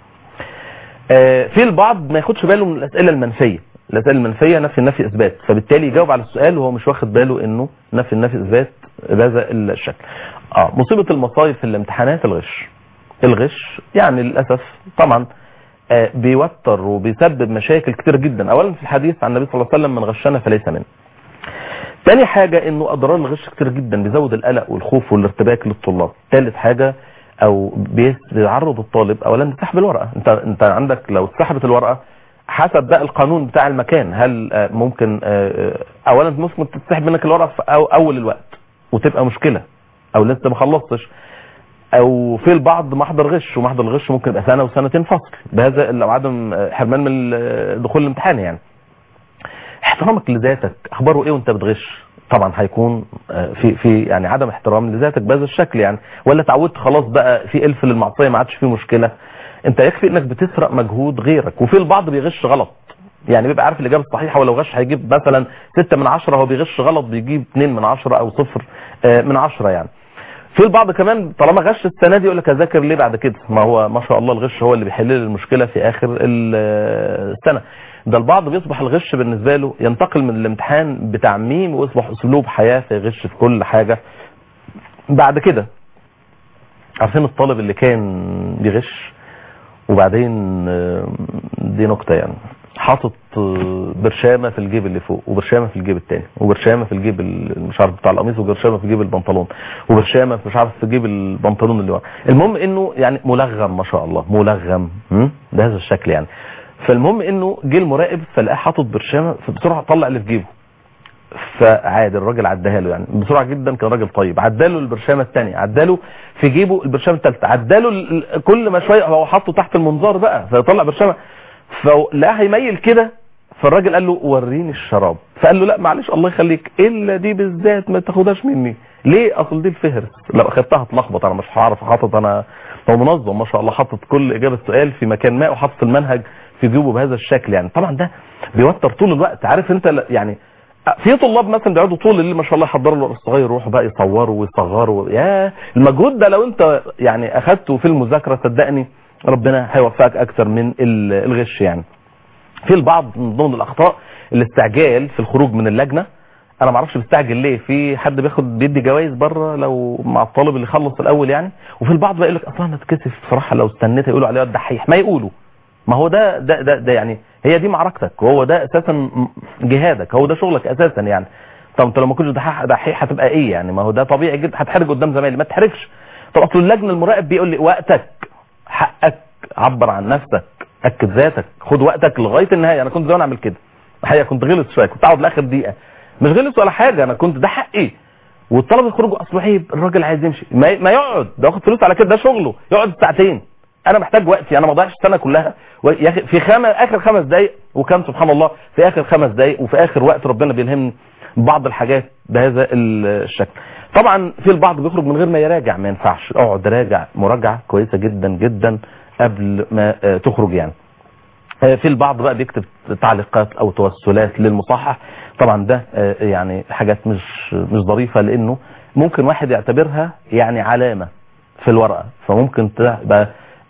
B: آه في البعض ما ياخدش باله من الاسئله المنفيه الاسئله المنفيه نفي النفي اثبات فبالتالي يجاوب على السؤال وهو مش واخد باله انه نفي النفي اثبات بهذا الشكل اه مصيبه المصايب في الامتحانات الغش الغش يعني للاسف طبعا آه بيوتر وبيسبب مشاكل كتير جدا اولا في الحديث عن النبي صلى الله عليه وسلم من غشنا فليس منه تاني حاجة انه اضرار الغش كتير جدا بيزود القلق والخوف والارتباك للطلاب تالت حاجة او بيس- بيعرض الطالب اولا لسحب الورقة انت انت عندك لو اتسحبت الورقة حسب بقى القانون بتاع المكان هل آه، ممكن آه، آه، اولا ممكن تتسحب منك الورقة في أو- اول الوقت وتبقى مشكلة او لسه ما خلصتش او في البعض محضر غش ومحضر الغش ممكن يبقى سنه وسنتين فصل بهذا لو عدم حرمان من دخول الامتحان يعني احترامك لذاتك اخباره ايه وانت بتغش طبعا هيكون في في يعني عدم احترام لذاتك بهذا الشكل يعني ولا اتعودت خلاص بقى في الف للمعصيه ما عادش فيه مشكله انت يكفي انك بتسرق مجهود غيرك وفي البعض بيغش غلط يعني بيبقى عارف الاجابه الصحيحه ولو غش هيجيب مثلا 6 من 10 هو بيغش غلط بيجيب 2 من 10 او 0 من 10 يعني في البعض كمان طالما غش السنه دي يقول لك اذاكر ليه بعد كده ما هو ما شاء الله الغش هو اللي بيحل لي المشكله في اخر السنه ده البعض بيصبح الغش بالنسبه له ينتقل من الامتحان بتعميم ويصبح اسلوب حياه فيغش في كل حاجه بعد كده عارفين الطالب اللي كان بيغش وبعدين دي نكته يعني حاطط برشامه في الجيب اللي فوق وبرشامه في الجيب الثاني وبرشامه في الجيب مش عارف بتاع القميص وبرشامه في جيب البنطلون وبرشامه مش عارف في جيب البنطلون اللي ورا المهم انه يعني ملغم ما شاء الله ملغم بهذا الشكل يعني فالمهم انه جه المراقب فلقاه حاطط برشامه فبسرعه طلع اللي في جيبه فعادي الراجل عداها له يعني بسرعه جدا كان راجل طيب عداله البرشامه الثانيه عداله في جيبه البرشامه الثالثه عداله كل ما شويه هو حاطه تحت المنظار بقى فيطلع برشامه فلقاه هيميل كده فالراجل قال له وريني الشراب فقال له لا معلش الله يخليك الا دي بالذات ما تاخدهاش مني ليه اصل دي الفهرس لو اخدتها هتلخبط انا مش هعرف حاطط انا هو منظم ما شاء الله حاطط كل اجابه سؤال في مكان ما وحاطط المنهج في جيبه بهذا الشكل يعني طبعا ده بيوتر طول الوقت عارف انت يعني في طلاب مثلا بيقعدوا طول الليل ما شاء الله يحضروا الورق الصغير يروحوا بقى يصوروا ويصغروا يا المجهود ده لو انت يعني اخدته في المذاكره صدقني ربنا هيوفقك اكثر من الغش يعني في البعض من ضمن الاخطاء الاستعجال في الخروج من اللجنه انا ما اعرفش بيستعجل ليه في حد بياخد بيدي جوائز بره لو مع الطالب اللي خلص الاول يعني وفي البعض بقى يقول لك اصلا انا اتكسف بصراحه لو استنيت يقولوا عليه الدحيح ما يقولوا ما هو ده ده ده, ده يعني هي دي معركتك وهو ده اساسا جهادك هو ده شغلك اساسا يعني طب انت لو ما كنتش دحيح دحيح هتبقى ايه يعني ما هو ده طبيعي جدا هتحرج قدام زمايلي ما تحرجش طب اصل اللجنه المراقب بيقول لي وقتك حقك عبر عن نفسك اكد ذاتك خد وقتك لغايه النهايه انا كنت زمان اعمل كده الحقيقه كنت غلط شويه كنت اقعد لاخر دقيقه مش غلط ولا حاجه انا كنت ده حقي والطلبه يخرجوا اصل عيب الراجل عايز يمشي ما, ما يقعد ده واخد فلوس على كده ده شغله يقعد ساعتين انا محتاج وقتي انا ما ضيعش السنه كلها في خمس اخر خمس دقائق وكان سبحان الله في اخر خمس دقائق وفي اخر وقت ربنا بيلهمني بعض الحاجات بهذا الشكل طبعا في البعض بيخرج من غير ما يراجع ما ينفعش اقعد راجع مراجعه كويسه جدا جدا قبل ما تخرج يعني في البعض بقى بيكتب تعليقات او توسلات للمصحح طبعا ده يعني حاجات مش مش ظريفه لانه ممكن واحد يعتبرها يعني علامه في الورقه فممكن تبقى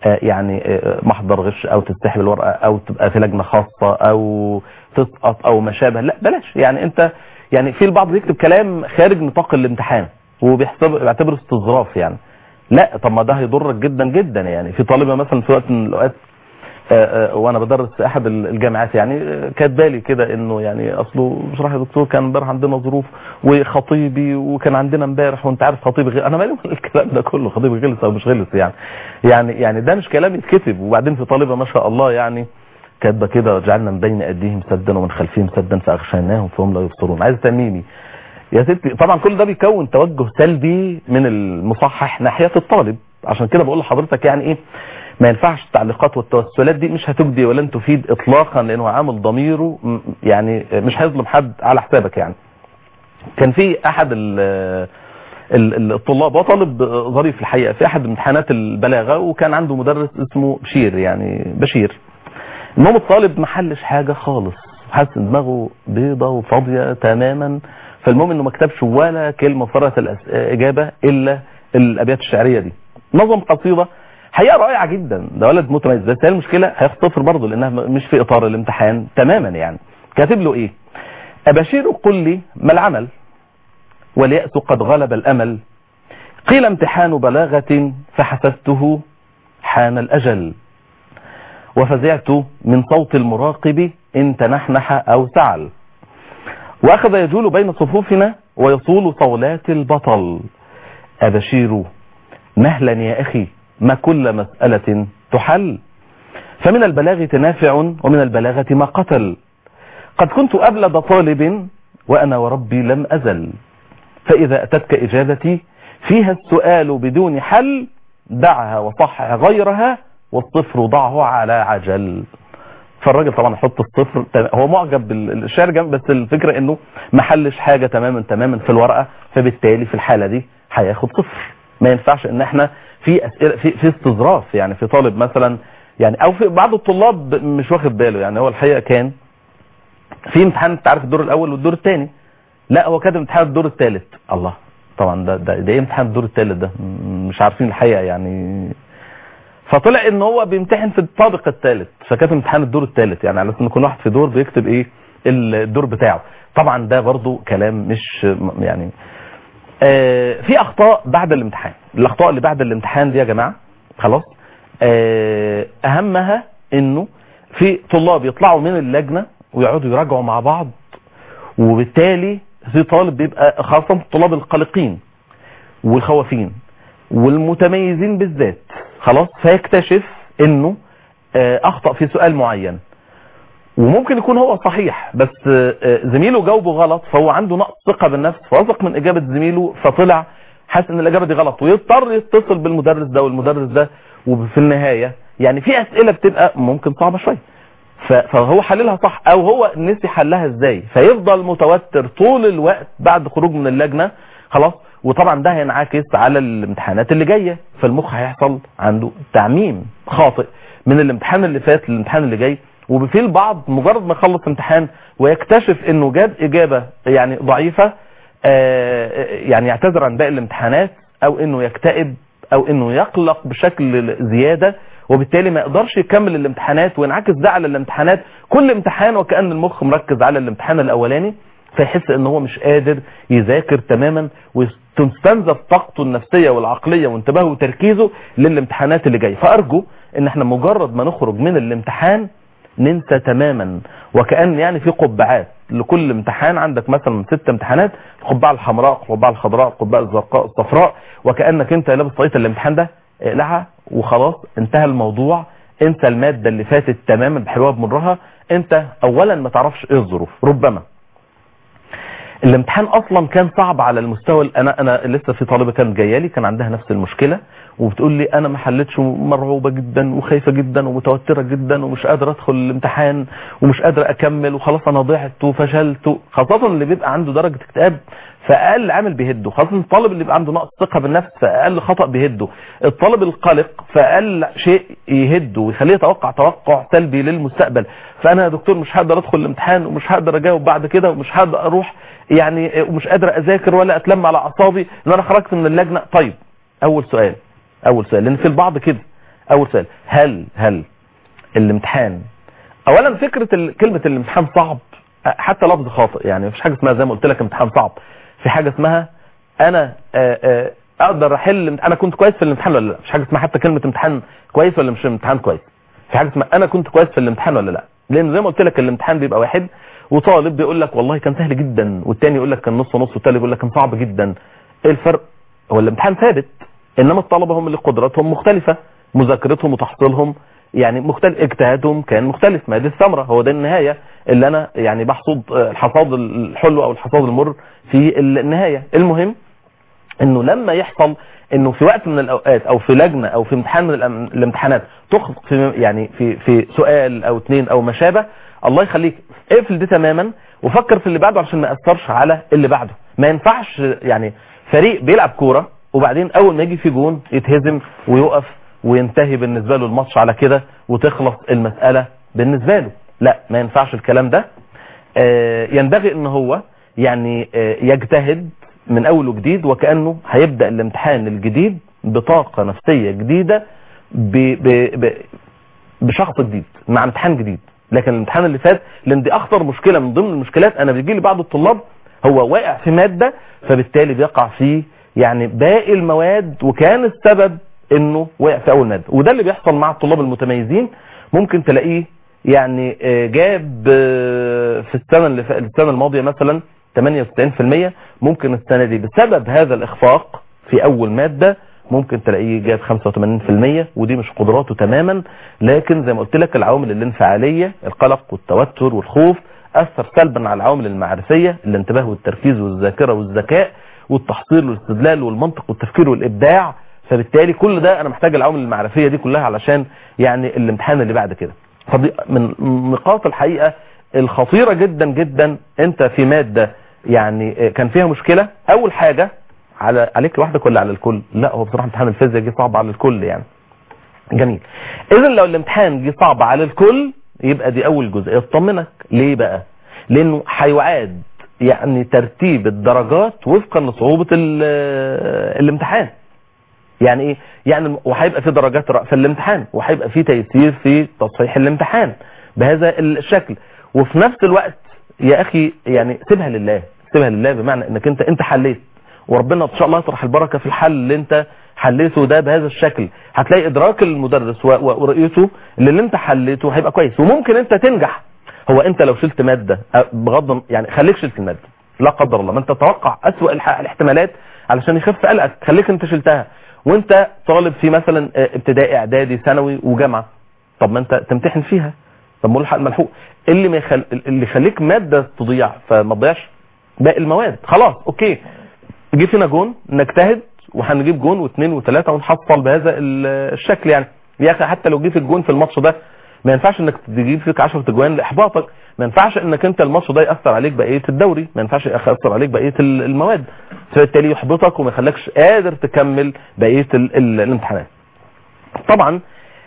B: يعني محضر غش او تستحب الورقه او تبقى في لجنه خاصه او تسقط او ما شابه لا بلاش يعني انت يعني في البعض بيكتب كلام خارج نطاق الامتحان وبيحسب بيعتبره استظراف يعني لا طب ما ده هيضرك جدا جدا يعني في طالبه مثلا في وقت من الاوقات وانا بدرس في احد الجامعات يعني كاتبه لي كده انه يعني اصله بصراحه يا دكتور كان امبارح عندنا ظروف وخطيبي وكان عندنا امبارح وانت عارف خطيبي غير انا مالي من الكلام ده كله خطيبي غلس او مش غلس يعني يعني يعني ده مش كلام يتكتب وبعدين في طالبه ما شاء الله يعني كاتبه كده جعلنا من بين ايديهم سدا ومن خلفهم سدا فاغشيناهم فهم لا يبصرون عايز تميمي يا ستي طبعا كل ده بيكون توجه سلبي من المصحح ناحيه الطالب عشان كده بقول لحضرتك يعني ايه ما ينفعش التعليقات والتوسلات دي مش هتجدي ولا تفيد اطلاقا لانه عامل ضميره يعني مش هيظلم حد على حسابك يعني كان في احد الطلاب هو طالب ظريف الحقيقه في احد امتحانات البلاغه وكان عنده مدرس اسمه بشير يعني بشير المهم الطالب ما حلش حاجه خالص حاسس دماغه بيضه وفاضيه تماما فالمهم انه ما كتبش ولا كلمه فرت الاجابه الا الابيات الشعريه دي نظم قصيده حقيقه رائعه جدا ده ولد متميز بس هي المشكله هياخد صفر برضه لانها مش في اطار الامتحان تماما يعني كاتب له ايه ابشير قل لي ما العمل والياس قد غلب الامل قيل امتحان بلاغه فحسبته حان الاجل وفزعت من صوت المراقب ان تنحنح او سعل واخذ يجول بين صفوفنا ويصول صولات البطل ابشير مهلا يا اخي ما كل مسألة تحل فمن البلاغ تنافع ومن البلاغة ما قتل قد كنت أبلد طالب وأنا وربي لم أزل فإذا أتتك إجابتي فيها السؤال بدون حل دعها وصحح غيرها والصفر ضعه على عجل فالراجل طبعا يحط الصفر هو معجب بالشعر جنب بس الفكرة انه ما حلش حاجة تماما تماما في الورقة فبالتالي في الحالة دي هياخد صفر ما ينفعش ان احنا في اسئله في, في استظراف يعني في طالب مثلا يعني او في بعض الطلاب مش واخد باله يعني هو الحقيقه كان في امتحان انت عارف الدور الاول والدور الثاني لا هو كاتب امتحان الدور الثالث الله طبعا ده ده, ده ايه امتحان الدور الثالث ده مش عارفين الحقيقه يعني فطلع ان هو بيمتحن في الطابق الثالث فكاتب امتحان الدور الثالث يعني على ان كل واحد في دور بيكتب ايه الدور بتاعه طبعا ده برضو كلام مش يعني آه في اخطاء بعد الامتحان الاخطاء اللي بعد الامتحان دي يا جماعه خلاص آه اهمها انه في طلاب يطلعوا من اللجنه ويقعدوا يراجعوا مع بعض وبالتالي في طالب بيبقى خاصه الطلاب القلقين والخوافين والمتميزين بالذات خلاص فيكتشف انه آه اخطا في سؤال معين وممكن يكون هو صحيح بس زميله جاوبه غلط فهو عنده نقص ثقه بالنفس فوثق من اجابه زميله فطلع حاسس ان الاجابه دي غلط ويضطر يتصل بالمدرس ده والمدرس ده وفي النهايه يعني في اسئله بتبقى ممكن صعبه شويه فهو حللها صح او هو نسي حلها ازاي فيفضل متوتر طول الوقت بعد خروج من اللجنه خلاص وطبعا ده هينعكس على الامتحانات اللي جايه فالمخ هيحصل عنده تعميم خاطئ من الامتحان اللي فات للامتحان اللي جاي وفي البعض مجرد ما يخلص امتحان ويكتشف انه جاب اجابة يعني ضعيفة يعني يعتذر عن باقي الامتحانات او انه يكتئب او انه يقلق بشكل زيادة وبالتالي ما يقدرش يكمل الامتحانات وينعكس ده على الامتحانات كل امتحان وكأن المخ مركز على الامتحان الاولاني فيحس ان هو مش قادر يذاكر تماما وتستنزف طاقته النفسية والعقلية وانتباهه وتركيزه للامتحانات اللي جايه فارجو ان احنا مجرد ما نخرج من الامتحان ننسى تماما وكأن يعني في قبعات لكل امتحان عندك مثلا ست امتحانات القبعة الحمراء القبعة الخضراء القبعة الزرقاء الصفراء وكأنك انت لابس طاقية الامتحان ده اقلعها وخلاص انتهى الموضوع انت المادة اللي فاتت تماما بحلوها بمرها انت اولا ما تعرفش ايه الظروف ربما الامتحان اصلا كان صعب على المستوى انا انا لسه في طالبه كانت جايه لي كان عندها نفس المشكله وبتقول لي انا ما حلتش مرعوبه جدا وخايفه جدا ومتوتره جدا ومش قادره ادخل الامتحان ومش قادره اكمل وخلاص انا ضعت وفشلت خاصه اللي بيبقى عنده درجه اكتئاب فاقل عامل بيهده خاصه الطالب اللي بيبقى عنده نقص ثقه بالنفس فاقل خطا بيهده الطالب القلق فاقل شيء يهده ويخليه يتوقع توقع سلبي للمستقبل فانا يا دكتور مش هقدر ادخل الامتحان ومش هقدر اجاوب بعد كده ومش هقدر اروح يعني ومش قادر اذاكر ولا اتلم على اعصابي ان انا خرجت من اللجنه طيب اول سؤال اول سؤال لان في البعض كده اول سؤال هل هل الامتحان اولا فكره كلمه الامتحان صعب حتى لفظ خاطئ يعني مفيش حاجه اسمها زي ما قلت لك امتحان صعب في حاجه اسمها انا اقدر احل انا كنت كويس في الامتحان ولا لا مفيش حاجه اسمها حتى كلمه امتحان كويس ولا مش امتحان كويس في حاجه اسمها انا كنت كويس في الامتحان ولا لا لان زي ما قلت لك الامتحان بيبقى واحد وطالب بيقول لك والله كان سهل جدا والتاني يقول لك كان نص نص والتالت يقول لك كان صعب جدا ايه الفرق هو الامتحان ثابت انما الطلبه هم اللي قدراتهم مختلفه مذاكرتهم وتحصيلهم يعني مختلف اجتهادهم كان مختلف ما دي الثمره هو ده النهايه اللي انا يعني بحصد الحصاد الحلو او الحصاد المر في النهايه المهم انه لما يحصل انه في وقت من الاوقات او في لجنه او في امتحان من الامتحانات تخطئ في يعني في في سؤال او اثنين او ما شابه الله يخليك اقفل دي تماما وفكر في اللي بعده عشان ما ياثرش على اللي بعده ما ينفعش يعني فريق بيلعب كوره وبعدين اول ما يجي في جون يتهزم ويقف وينتهي بالنسبه له الماتش على كده وتخلص المساله بالنسبه له لا ما ينفعش الكلام ده آه ينبغي ان هو يعني آه يجتهد من اول وجديد وكانه هيبدا الامتحان الجديد بطاقه نفسيه جديده ب ب ب بشخص جديد مع امتحان جديد لكن الامتحان اللي فات لان دي اخطر مشكله من ضمن المشكلات انا بيجي لي بعض الطلاب هو واقع في ماده فبالتالي بيقع في يعني باقي المواد وكان السبب انه وقع في اول ماده وده اللي بيحصل مع الطلاب المتميزين ممكن تلاقيه يعني جاب في السنه اللي السنه الماضيه مثلا 98% ممكن السنه دي بسبب هذا الاخفاق في اول ماده ممكن تلاقيه جاب 85% ودي مش قدراته تماما لكن زي ما قلت لك العوامل الانفعاليه القلق والتوتر والخوف اثر سلبا على العوامل المعرفيه الانتباه والتركيز والذاكره والذكاء والتحصيل والاستدلال والمنطق والتفكير والابداع فبالتالي كل ده انا محتاج العوامل المعرفيه دي كلها علشان يعني الامتحان اللي بعد كده فدي من نقاط الحقيقه الخطيره جدا جدا انت في ماده يعني كان فيها مشكله اول حاجه على عليك لوحدك ولا على الكل لا هو بصراحه امتحان الفيزياء جه صعب على الكل يعني جميل اذا لو الامتحان جه صعب على الكل يبقى دي اول جزء يطمنك ليه بقى لانه هيعاد يعني ترتيب الدرجات وفقا لصعوبه الامتحان يعني ايه يعني وهيبقى في درجات في الامتحان وهيبقى في تيسير في تصحيح الامتحان بهذا الشكل وفي نفس الوقت يا اخي يعني سيبها لله سيبها لله بمعنى انك انت انت حليت وربنا ان شاء الله يطرح البركه في الحل اللي انت حليته ده بهذا الشكل هتلاقي ادراك المدرس ورؤيته اللي انت حليته هيبقى كويس وممكن انت تنجح هو انت لو شلت ماده بغض يعني خليك شلت الماده لا قدر الله ما انت تتوقع اسوأ الاحتمالات علشان يخف قلقك خليك انت شلتها وانت طالب في مثلا ابتدائي اعدادي ثانوي وجامعه طب ما انت تمتحن فيها طب ملحق ملحوق اللي ما يخل... اللي يخليك ماده تضيع فما تضيعش باقي المواد خلاص اوكي جه فينا جون نجتهد وهنجيب جون واثنين وثلاثه ونحصل بهذا الشكل يعني يا اخي حتى لو جيت الجون في الماتش ده ما ينفعش انك تجيب فيك 10 اجوان لاحباطك ما ينفعش انك انت الماتش ده ياثر عليك بقيه الدوري ما ينفعش ياثر عليك بقيه المواد فبالتالي يحبطك وما يخليكش قادر تكمل بقيه ال ال الامتحانات طبعا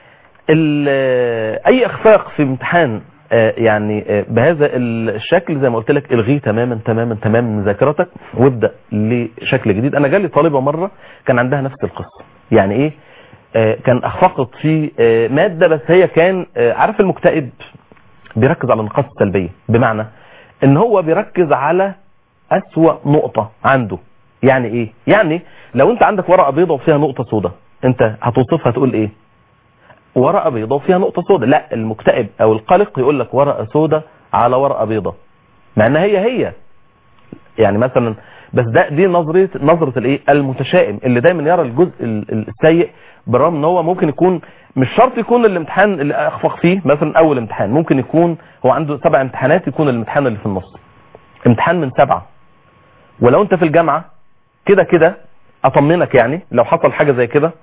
B: اي اخفاق في امتحان يعني بهذا الشكل زي ما قلت لك الغيه تماما تماما تماما من ذاكرتك وابدا لشكل جديد انا جالي طالبه مره كان عندها نفس القصه يعني ايه كان اخفقت في ماده بس هي كان عارف المكتئب بيركز على النقاط السلبيه بمعنى ان هو بيركز على اسوأ نقطه عنده يعني ايه يعني لو انت عندك ورقه بيضاء وفيها نقطه سوداء انت هتوصفها تقول ايه ورقه بيضاء وفيها نقطه سوداء لا المكتئب او القلق يقول لك ورقه سوداء على ورقه بيضاء مع انها هي هي يعني مثلا بس ده دي نظريه نظره الايه المتشائم اللي دايما يرى الجزء السيء بالرغم ان هو ممكن يكون مش شرط يكون الامتحان اللي اخفق فيه مثلا اول امتحان ممكن يكون هو عنده سبع امتحانات يكون الامتحان اللي في النص امتحان من سبعه ولو انت في الجامعه كده كده اطمنك يعني لو حصل حاجه زي كده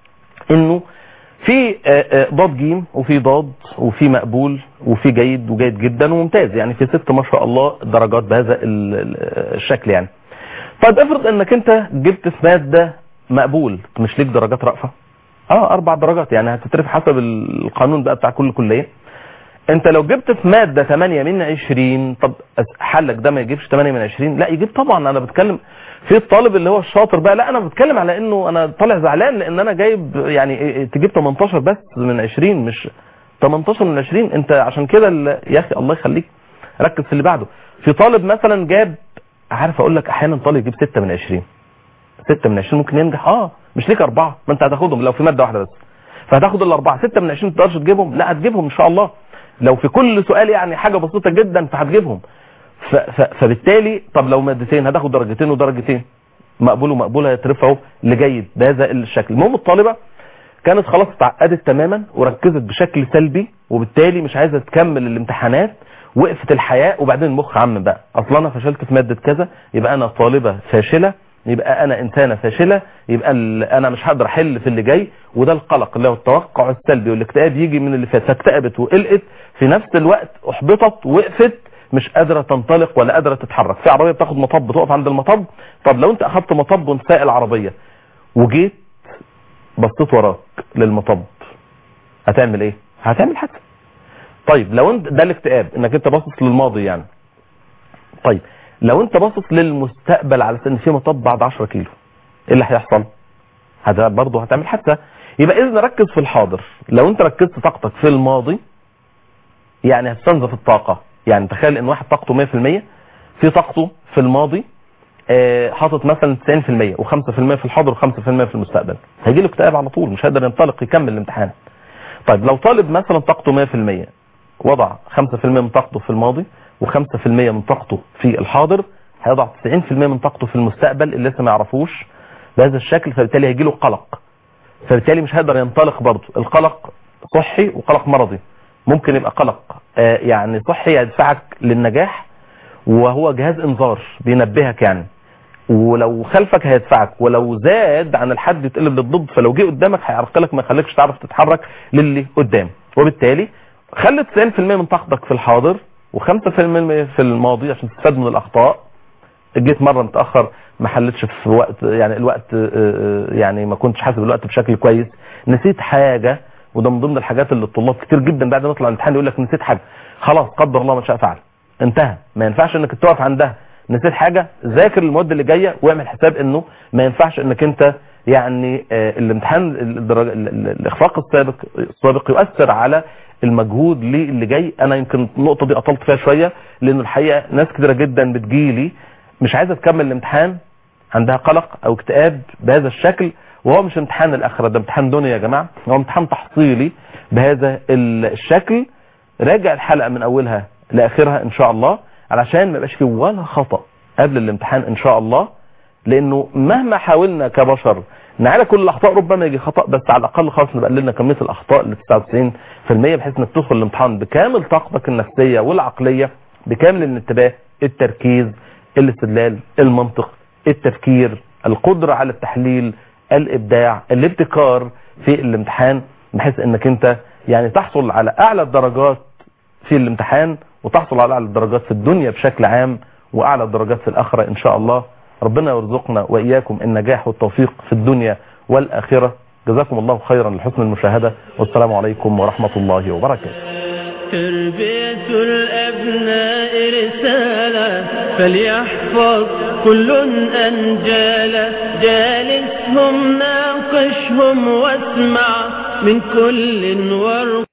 B: انه في ضاد جيم وفي ضاد وفي مقبول وفي جيد وجيد جدا وممتاز يعني في ست ما شاء الله درجات بهذا الشكل يعني طيب افرض انك انت جبت في ماده مقبول مش ليك درجات رأفة اه اربع درجات يعني هتترفع حسب القانون بقى بتاع كل كليه انت لو جبت في ماده 8 من 20 طب حلك ده ما يجيبش 8 من 20 لا يجيب طبعا انا بتكلم في الطالب اللي هو الشاطر بقى لا انا بتكلم على انه انا طالع زعلان لان انا جايب يعني تجيب 18 بس من 20 مش 18 من 20 انت عشان كده يا اخي الله يخليك ركز في اللي بعده في طالب مثلا جاب عارف اقول لك احيانا طالب يجيب 6 من 20 6 من 20 ممكن ينجح اه مش ليك اربعه ما انت هتاخدهم لو في ماده واحده بس فهتاخد الاربعه 6 من 20 ما تقدرش تجيبهم لا هتجيبهم ان شاء الله لو في كل سؤال يعني حاجه بسيطه جدا فهتجيبهم ف ف فبالتالي طب لو مادتين هتاخد درجتين ودرجتين مقبول ومقبول هيترفعوا لجيد بهذا الشكل المهم الطالبه كانت خلاص اتعقدت تماما وركزت بشكل سلبي وبالتالي مش عايزه تكمل الامتحانات وقفت الحياه وبعدين المخ عم بقى اصلا انا فشلت في ماده كذا يبقى انا طالبه فاشله يبقى انا انسانه فاشله يبقى انا مش هقدر احل في اللي جاي وده القلق اللي هو التوقع السلبي والاكتئاب يجي من اللي فات فاكتئبت وقلقت في نفس الوقت احبطت وقفت مش قادره تنطلق ولا قادره تتحرك في عربيه بتاخد مطب تقف عند المطب طب لو انت اخذت مطب وانت سايق العربيه وجيت بصيت وراك للمطب هتعمل ايه هتعمل حادثه طيب لو انت ده الاكتئاب انك انت باصص للماضي يعني طيب لو انت باصص للمستقبل على ان في مطب بعد 10 كيلو ايه اللي هيحصل هذا برضه هتعمل حادثه يبقى اذا ركز في الحاضر لو انت ركزت طاقتك في الماضي يعني هتستنزف الطاقه يعني تخيل ان واحد طاقته 100% في طاقته في الماضي آه حاطط مثلا 90% و5% في الحاضر و5% في المستقبل هيجي له اكتئاب على طول مش هيقدر ينطلق يكمل الامتحان طيب لو طالب مثلا طاقته 100% وضع 5% من طاقته في الماضي و5% من طاقته في الحاضر هيضع 90% من طاقته في المستقبل اللي لسه ما يعرفوش بهذا الشكل فبالتالي هيجي له قلق فبالتالي مش هيقدر ينطلق برضه القلق صحي وقلق مرضي ممكن يبقى قلق آه يعني صحي يدفعك للنجاح وهو جهاز انذار بينبهك يعني ولو خلفك هيدفعك ولو زاد عن الحد يتقلب للضد فلو جه قدامك هيعرقلك ما يخليكش تعرف تتحرك للي قدام وبالتالي خلي 90% من طاقتك في الحاضر و5% في الماضي عشان تستفاد من الاخطاء جيت مره متاخر ما حلتش في وقت يعني الوقت آه، آه، يعني ما كنتش حاسب الوقت بشكل كويس نسيت حاجه وده من ضمن الحاجات اللي الطلاب كتير جدا بعد ما يطلع الامتحان يقول لك نسيت حاجه خلاص قدر الله ما شاء فعل انتهى ما ينفعش انك تقف عندها نسيت حاجه ذاكر المواد اللي جايه واعمل حساب انه ما ينفعش انك انت يعني آه، الامتحان الدرجة ال- ال- الاخفاق السابق السابق يؤثر على المجهود اللي جاي انا يمكن النقطه دي اطلت فيها شويه لانه الحقيقه ناس كتيره جدا بتجيلي مش عايزه تكمل الامتحان عندها قلق او اكتئاب بهذا الشكل وهو مش امتحان الاخره ده امتحان دنيا يا جماعه هو امتحان تحصيلي بهذا الشكل راجع الحلقه من اولها لاخرها ان شاء الله علشان ما يبقاش فيه ولا خطا قبل الامتحان ان شاء الله لانه مهما حاولنا كبشر نعالج كل الاخطاء ربما يجي خطا بس على الاقل خالص نبقى قللنا كميه الاخطاء ل 99% بحيث انك تدخل الامتحان بكامل طاقتك النفسيه والعقليه بكامل الانتباه التركيز الاستدلال المنطق التفكير القدره على التحليل الابداع الابتكار في الامتحان بحيث انك انت يعني تحصل على اعلى الدرجات في الامتحان وتحصل على اعلى الدرجات في الدنيا بشكل عام واعلى الدرجات في الاخره ان شاء الله ربنا يرزقنا واياكم النجاح والتوفيق في الدنيا والاخره جزاكم الله خيرا لحسن المشاهده والسلام عليكم ورحمه الله وبركاته
A: تربية الأبناء رسالة فليحفظ كل أنجالا جالسهم ناقشهم واسمع من كل ورق